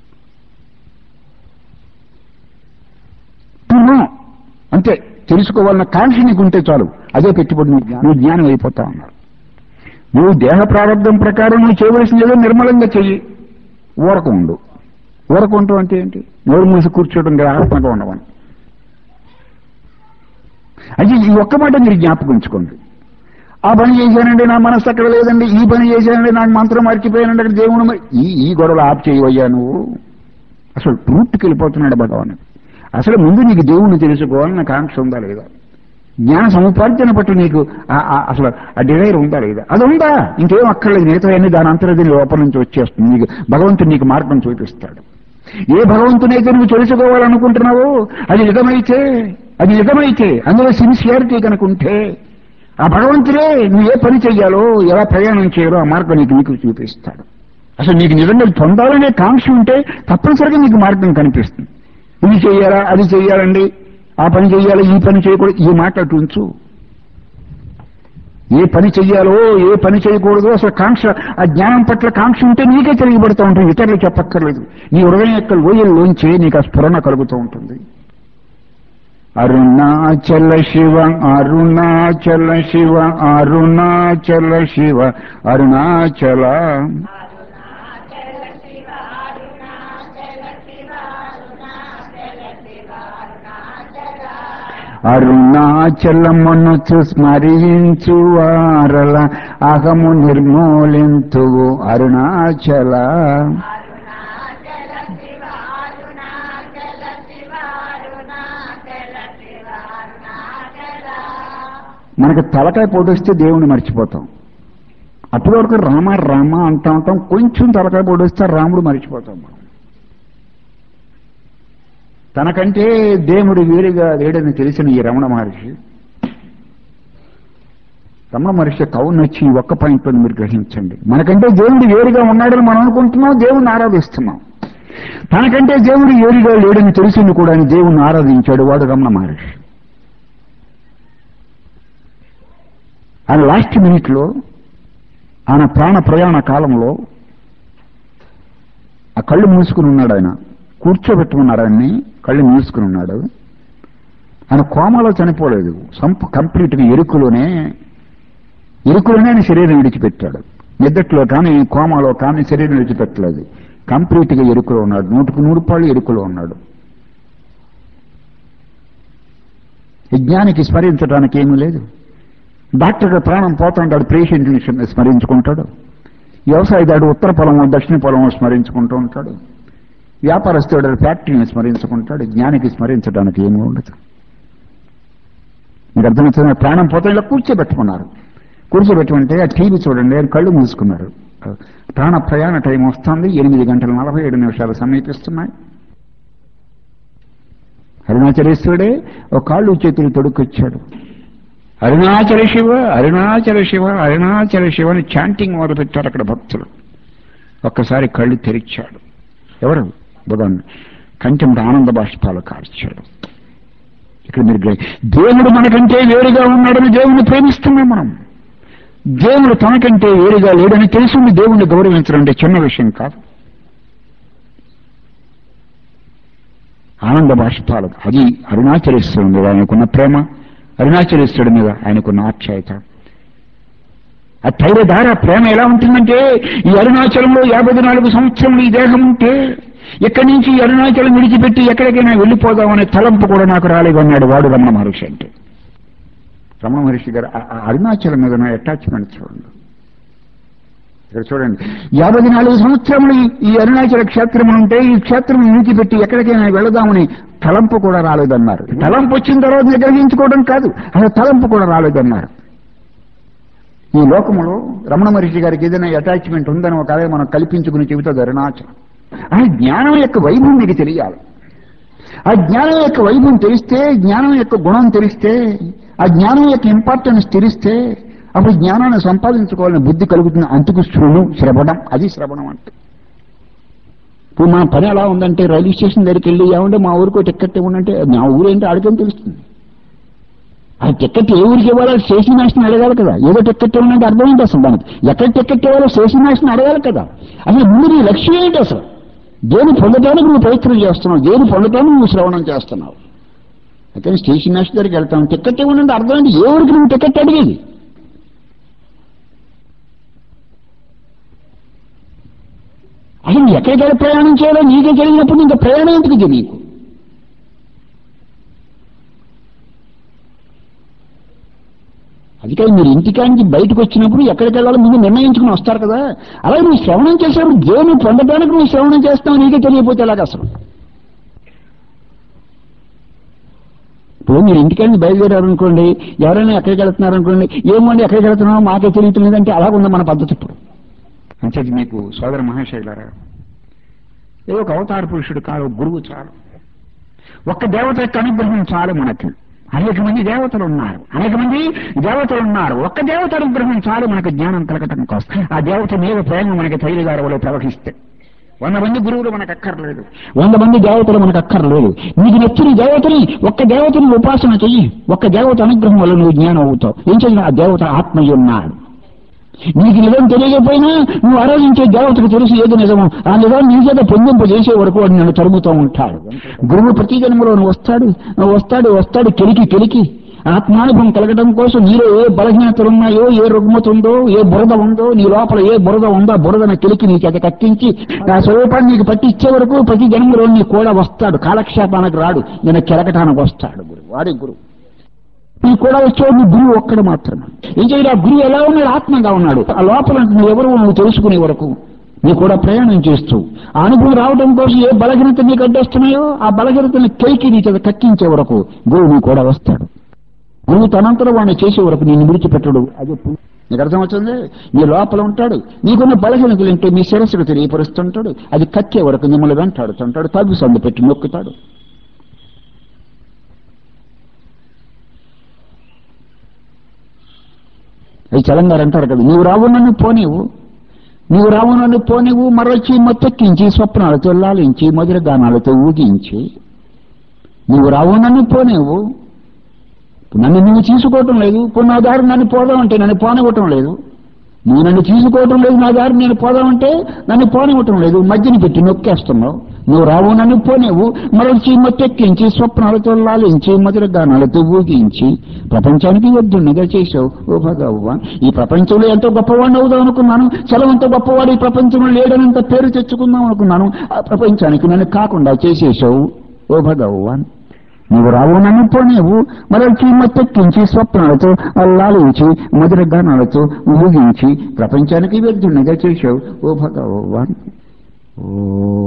టు నో అంతే తెలుసుకోవాలన్న కాంక్ష నీకు ఉంటే చాలు అదే పెట్టుబడి నువ్వు జ్ఞా- నువ్వు జ్ఞానం అయిపోతా ఉన్నారు నువ్వు దేహ ప్రారంభం ప్రకారం నువ్వు చేయవలసింది ఏదో నిర్మలంగా చెయ్యి ఊరక ఉండు ఊరక ఉండటం అంటే ఏంటి నోరు మూసి కూర్చోవడం కదా ఆత్మగా ఉండవని అయితే ఈ ఒక్క మాట మీరు జ్ఞాపకం ఉంచుకోండి ఆ పని చేశానండి నా మనస్సు అక్కడ లేదండి ఈ పని చేశానండి నాకు మంత్రం మర్చిపోయానండి అక్కడ దేవుడు మరి- ఈ ఈ గొడవలు ఆప్ చేయవయ్యా నువ్వు అసలు ట్రూత్కి వెళ్ళిపోతున్నాడు భగవాన్ అసలు ముందు నీకు దేవుణ్ణి తెలుసుకోవాలన్న కాంక్ష ఉందా లేదా జ్ఞాన సముపార్జన పట్ల నీకు ఆ- ఆ- అసలు ఆ డిజైర్ ఉందా లేదా అది ఉందా ఇంకేం అక్కర్లేదు మిగతా అన్ని దాని అంతరం లోపల నుంచి వచ్చేస్తుంది నీకు భగవంతుడు నీకు మార్గం చూపిస్తాడు ఏ భగవంతునైతే నువ్వు తెలుసుకోవాలనుకుంటున్నావో అది నిజమైతే అది నిజమైతే అందులో సిన్సియారిటీ కనుక ఉంటే ఆ భగవంతుడే నువ్వు ఏ పని చెయ్యాలో ఎలా ప్రయాణం చేయాలో ఆ మార్గం నీకు నీకు చూపిస్తాడు అసలు నీకు నిజంగా పొందాలనే కాంక్ష ఉంటే తప్పనిసరిగా నీకు మార్గం కనిపిస్తుంది ఇది చెయ్యాలా అది చెయ్యాలండి ఆ పని చెయ్యాలి ఈ పని చేయకూడదు ఈ మాట అటు ఉంచు ఏ పని చెయ్యాలో ఏ పని చేయకూడదు అసలు కాంక్ష ఆ జ్ఞానం పట్ల కాంక్ష ఉంటే నీకే తెలియబడుతూ ఉంటుంది ఇతరులు చెప్పక్కర్లేదు నీ హృదయం యొక్క లోయల్లోంచి నీకు ఆ స్ఫురణ కలుగుతూ ఉంటుంది అరుణాచల శివ అరుణాచల శివ అరుణాచల శివ అరుణాచల అరుణాచలమును స్మరించు వారల అహము నిర్మూలింతు అరుణాచల మనకు తలకాయ పొడిస్తే దేవుణ్ణి మర్చిపోతాం అప్పటి వరకు రామ రామ అంటా ఉంటాం కొంచెం తలకాయ పొడిస్తే రాముడు మర్చిపోతాం మనం తనకంటే దేవుడు వేరుగా లేడని తెలిసిన ఈ రమణ మహర్షి రమణ మహర్షి కవును వచ్చి ఈ ఒక్క పాయింట్ మీరు గ్రహించండి మనకంటే దేవుడు వేరుగా ఉన్నాడని మనం అనుకుంటున్నాం దేవుణ్ణి ఆరాధిస్తున్నాం తనకంటే దేవుడు వేరుగా లేడని తెలిసింది కూడా ఆయన దేవుణ్ణి ఆరాధించాడు వాడు రమణ మహర్షి ఆయన లాస్ట్ మినిట్లో ఆయన ప్రాణ ప్రయాణ కాలంలో ఆ కళ్ళు మూసుకుని ఉన్నాడు ఆయన కూర్చోబెట్టుకున్నారు ఆయన్ని కళ్ళు మూసుకుని ఉన్నాడు ఆయన కోమలో చనిపోలేదు సంప కంప్లీట్గా ఎరుకులోనే ఎరుకులోనే ఆయన శరీరం విడిచిపెట్టాడు నిద్దట్లో కానీ కోమాలో కానీ శరీరం విడిచిపెట్టలేదు కంప్లీట్గా ఎరుకులో ఉన్నాడు నూటికి నూరు పాళ్ళు ఎరుకులో ఉన్నాడు యజ్ఞానికి స్మరించడానికి ఏమీ లేదు డాక్టర్ ప్రాణం పోతుంటాడు పేషెంట్ని స్మరించుకుంటాడు వ్యవసాయదాడు ఉత్తర పొలము దక్షిణ పొలము స్మరించుకుంటూ ఉంటాడు వ్యాపారస్తుడు ఫ్యాక్టరీని స్మరించుకుంటాడు జ్ఞానికి స్మరించడానికి ఏమీ ఉండదు మీకు అర్థమవుతుంది ప్రాణం పోతే ఇలా కూర్చోబెట్టుకున్నారు కూర్చోబెట్టుకుంటే ఆ టీవీ చూడండి ఆయన కళ్ళు మూసుకున్నారు ప్రాణ ప్రయాణ టైం వస్తుంది ఎనిమిది గంటల నలభై ఏడు నిమిషాలు సమీపిస్తున్నాయి అరుణాచలేశ్వరుడే ఒక కాళ్ళు చేతులు తొడుక్కొచ్చాడు అరుణాచల శివ అరుణాచల శివ అరుణాచల శివ అని చాంటింగ్ మొదలుపెట్టారు అక్కడ భక్తులు ఒక్కసారి కళ్ళు తెరిచాడు ఎవరు బుధన్ కంచెంత ఆనంద బాష్పాలు కార్చాడు ఇక్కడ మీరు గ్రహి- దేవుడు మనకంటే వేరుగా ఉన్నాడని దేవుణ్ణి ప్రేమిస్తున్నాం మనం దేవుడు తనకంటే వేరుగా లేడని తెలుసుంది దేవుణ్ణి గౌరవించడం అంటే చిన్న విషయం కాదు ఆనంద బాష్పాలు అది అరుణాచలేశ్వరుడి మీద ఆయనకున్న ప్రేమ అరుణాచలేశ్వరుడి మీద ఆయనకున్న ఆప్యాయత ఆ తైరధార ప్రేమ ఎలా ఉంటుందంటే ఈ అరుణాచలంలో యాభై నాలుగు సంవత్సరములు ఈ దేహం ఉంటే ఎక్కడి నుంచి ఈ అరుణాచలం విడిచిపెట్టి ఎక్కడికైనా వెళ్ళిపోదామనే తలంపు కూడా నాకు రాలేదు అన్నాడు వాడు రమణ మహర్షి అంటే రమణ మహర్షి గారు ఆ- ఆ అరుణాచలం మీద నా అటాచ్మెంట్ చూడండి ఇక్కడ చూడండి యాభై నాలుగు సంవత్సరములు ఈ- ఈ అరుణాచల క్షేత్రం ఉంటే ఈ క్షేత్రం విడిచిపెట్టి ఎక్కడికైనా వెళదామని తలంపు కూడా రాలేదన్నారు తలంపు వచ్చిన తర్వాత నిగ్రహించుకోవడం కాదు అసలు తలంపు కూడా రాలేదన్నారు ఈ లోకములో రమణ మహర్షి గారికి ఏదైనా అటాచ్మెంట్ ఉందని ఒక అదే మనం కల్పించుకుని చెబుతుంది అరుణాచలం ఆ జ్ఞానం యొక్క వైభవం మీకు తెలియాలి ఆ జ్ఞానం యొక్క వైభవం తెలిస్తే జ్ఞానం యొక్క గుణం తెలిస్తే ఆ జ్ఞానం యొక్క ఇంపార్టెన్స్ తెలిస్తే అప్పుడు జ్ఞానాన్ని సంపాదించుకోవాలని బుద్ధి కలుగుతుంది అందుకు శృణు శ్రవణం అది శ్రవణం అంటే ఇప్పుడు మా పని ఎలా ఉందంటే రైల్వే స్టేషన్ దగ్గరికి వెళ్ళి ఏమంటే మా ఊరికి టికెట్ ఇవ్వండి మా ఊరేంటి అడగని తెలుస్తుంది ఆ టికెట్ ఏ ఊరికి ఇవ్వాలో స్టేషన్ మాస్టర్ని అడగాలి కదా ఏదో టికెట్ ఇవ్వాలంటే అర్థం ఏంటి అసలు దానికి ఎక్కడ టికెట్ ఇవ్వాలో స్టేషన్ మాస్టర్ని అడగాలి కదా అసలు ముందు నీ లక్ష్యం ఏంటి అసలు దేని పొందటానికి నువ్వు ప్రయత్నం చేస్తున్నావు దేని పొందటానికి నువ్వు శ్రవణం చేస్తున్నావు అయితే స్టేషన్ మాస్టర్ దగ్గరికి వెళ్తాం టికెట్ ఇవ్వనంటే అర్థం ఏంటి ఏ ఊరికి నువ్వు టికెట్ అడిగేది అసలు ఎక్కడికైనా ప్రయాణం చేయాలో నీకే జరిగినప్పుడు ఇంకా ప్రయాణం ఎందుకు ఇది నీకు అందుకని మీరు ఇంటికానికి బయటకు వచ్చినప్పుడు ఎక్కడికి వెళ్ళాలో ముందు నిర్ణయించుకుని వస్తారు కదా అలాగే నువ్వు శ్రవణం చేసేప్పుడు దేవుని పొందడానికి నువ్వు శ్రవణం చేస్తావు నీకే తెలియకపోతే ఎలాగ అసలు ఇప్పుడు మీరు ఇంటికాన్ని బయలుదేరారనుకోండి ఎవరైనా ఎక్కడికి వెళ్తున్నారనుకోండి ఏమండి ఎక్కడికి వెళ్తున్నామో మాకే తెలియట్లేదంటే అలాగుంది మన పద్ధతి ఇప్పుడు అంచేది మీకు సోదర మహాశైలారా ఏదో ఒక అవతార పురుషుడు కాదు ఒక గురువు చాలు ఒక్క దేవత యొక్క అనుగ్రహం చాలు మనకి అనేక మంది దేవతలు ఉన్నారు అనేక మంది దేవతలు ఉన్నారు ఒక్క దేవత అనుగ్రహం చాలు మనకు జ్ఞానం కలగటం కోసం ఆ దేవత మీద ప్రేమ మనకి తైలిగారవలో ప్రవహిస్తే వంద మంది గురువులు మనకు అక్కర్లేదు వంద మంది దేవతలు మనకు అక్కర్లేదు నీకు నచ్చిన దేవతని ఒక్క దేవతని ఉపాసన చెయ్యి ఒక్క దేవత అనుగ్రహం వల్ల నువ్వు జ్ఞానం అవుతావు ఏం చెయ్యి ఆ దేవత ఆత్మయున్నాడు నీకు నిజం తెలియకపోయినా నువ్వు ఆరాధించే దేవతకు తెలిసి ఏది నిజమో ఆ నిజం నీ చేత పొందింపు చేసే వరకు వాడు నన్ను తరుముతూ ఉంటాడు గురువు ప్రతి జన్మలో నువ్వు వస్తాడు నువ్వు వస్తాడు వస్తాడు కెలికి కెలికి ఆత్మానుభవం కలగడం కోసం నీలో ఏ బలహీనతలు ఉన్నాయో ఏ రుగ్మత ఉందో ఏ బురద ఉందో నీ లోపల ఏ బురద ఉందో ఆ బురదను కెలికి నీకు అది కట్టించి ఆ స్వరూపాన్ని నీకు పట్టి ఇచ్చే వరకు ప్రతి జన్మలో నీ కూడా వస్తాడు కాలక్షేపానికి రాడు నేను కెలకటానికి వస్తాడు గురువు వాడి గురువు నీ కూడా వచ్చేవాడు గురువు ఒక్కడు మాత్రమే ఏం చేయాలి ఆ గురువు ఎలా ఉన్నాడు ఆత్మగా ఉన్నాడు ఆ లోపల నువ్వు ఎవరు నువ్వు తెలుసుకునే వరకు నీ కూడా ప్రయాణం చేస్తూ ఆ అనుభవం రావడం కోసం ఏ బలహీనత నీకు అడ్డొస్తున్నాయో ఆ బలహీనతని కేకి నీ చేత కక్కించే వరకు గురువు నీ కూడా వస్తాడు గురువు తనంతరం వాడిని చేసే వరకు నేను విడిచిపెట్టడు అది పు- నీకు అర్థమవుతుంది నీ లోపల ఉంటాడు నీకున్న బలహీనతలు ఏంటో మీ శిరస్సుకు తెలియపరుస్తుంటాడు అది కక్కే వరకు మిమ్మల్ని వెంటాడుతుంటాడు తగ్గు సందు పెట్టి నొక్కుతాడు అది చలంగారు అంటారు కదా నీవు రావు నన్ను పోనీవు నీవు రావు నన్ను పోనీవు మరొచ్చి మొత్తెక్కించి స్వప్నాలతో లాలించి మధుర గానాలతో ఊగించి నీవు రావు నన్ను పోనేవు నన్ను నువ్వు తీసుకోవటం లేదు ఇప్పుడు నా దారి నన్ను పోదామంటే నన్ను పోనివ్వటం లేదు నువ్వు నన్ను తీసుకోవటం లేదు నా దారి నేను పోదామంటే నన్ను పోనివ్వటం లేదు మధ్యని పెట్టి నొక్కేస్తున్నావు నువ్వు రావు నన్ను పోనేవు మరొచ్చి మొత్తెక్కించి స్వప్నాలతో లాలించి మధుర గానాలతో ఊగించి ప్రపంచానికి వద్దున్నగా చేసావు ఓ భగవాన్ ఈ ప్రపంచంలో ఎంతో గొప్పవాడిని అవుదాం అనుకున్నాను సెలవంత గొప్పవాడు ఈ ప్రపంచంలో లేడనంత పేరు తెచ్చుకుందాం అనుకున్నాను ఆ ప్రపంచానికి నన్ను కాకుండా చేసేసావు ఓ భగవాన్ నువ్వు రావు నన్ను పోనేవు మరొకటి మత్తెక్కించి స్వప్నాలతో అల్లాలించి మధుర గానాలతో ఊగించి ప్రపంచానికి వ్యర్థునిగా చేశావు ఓ భగవాన్ ఓ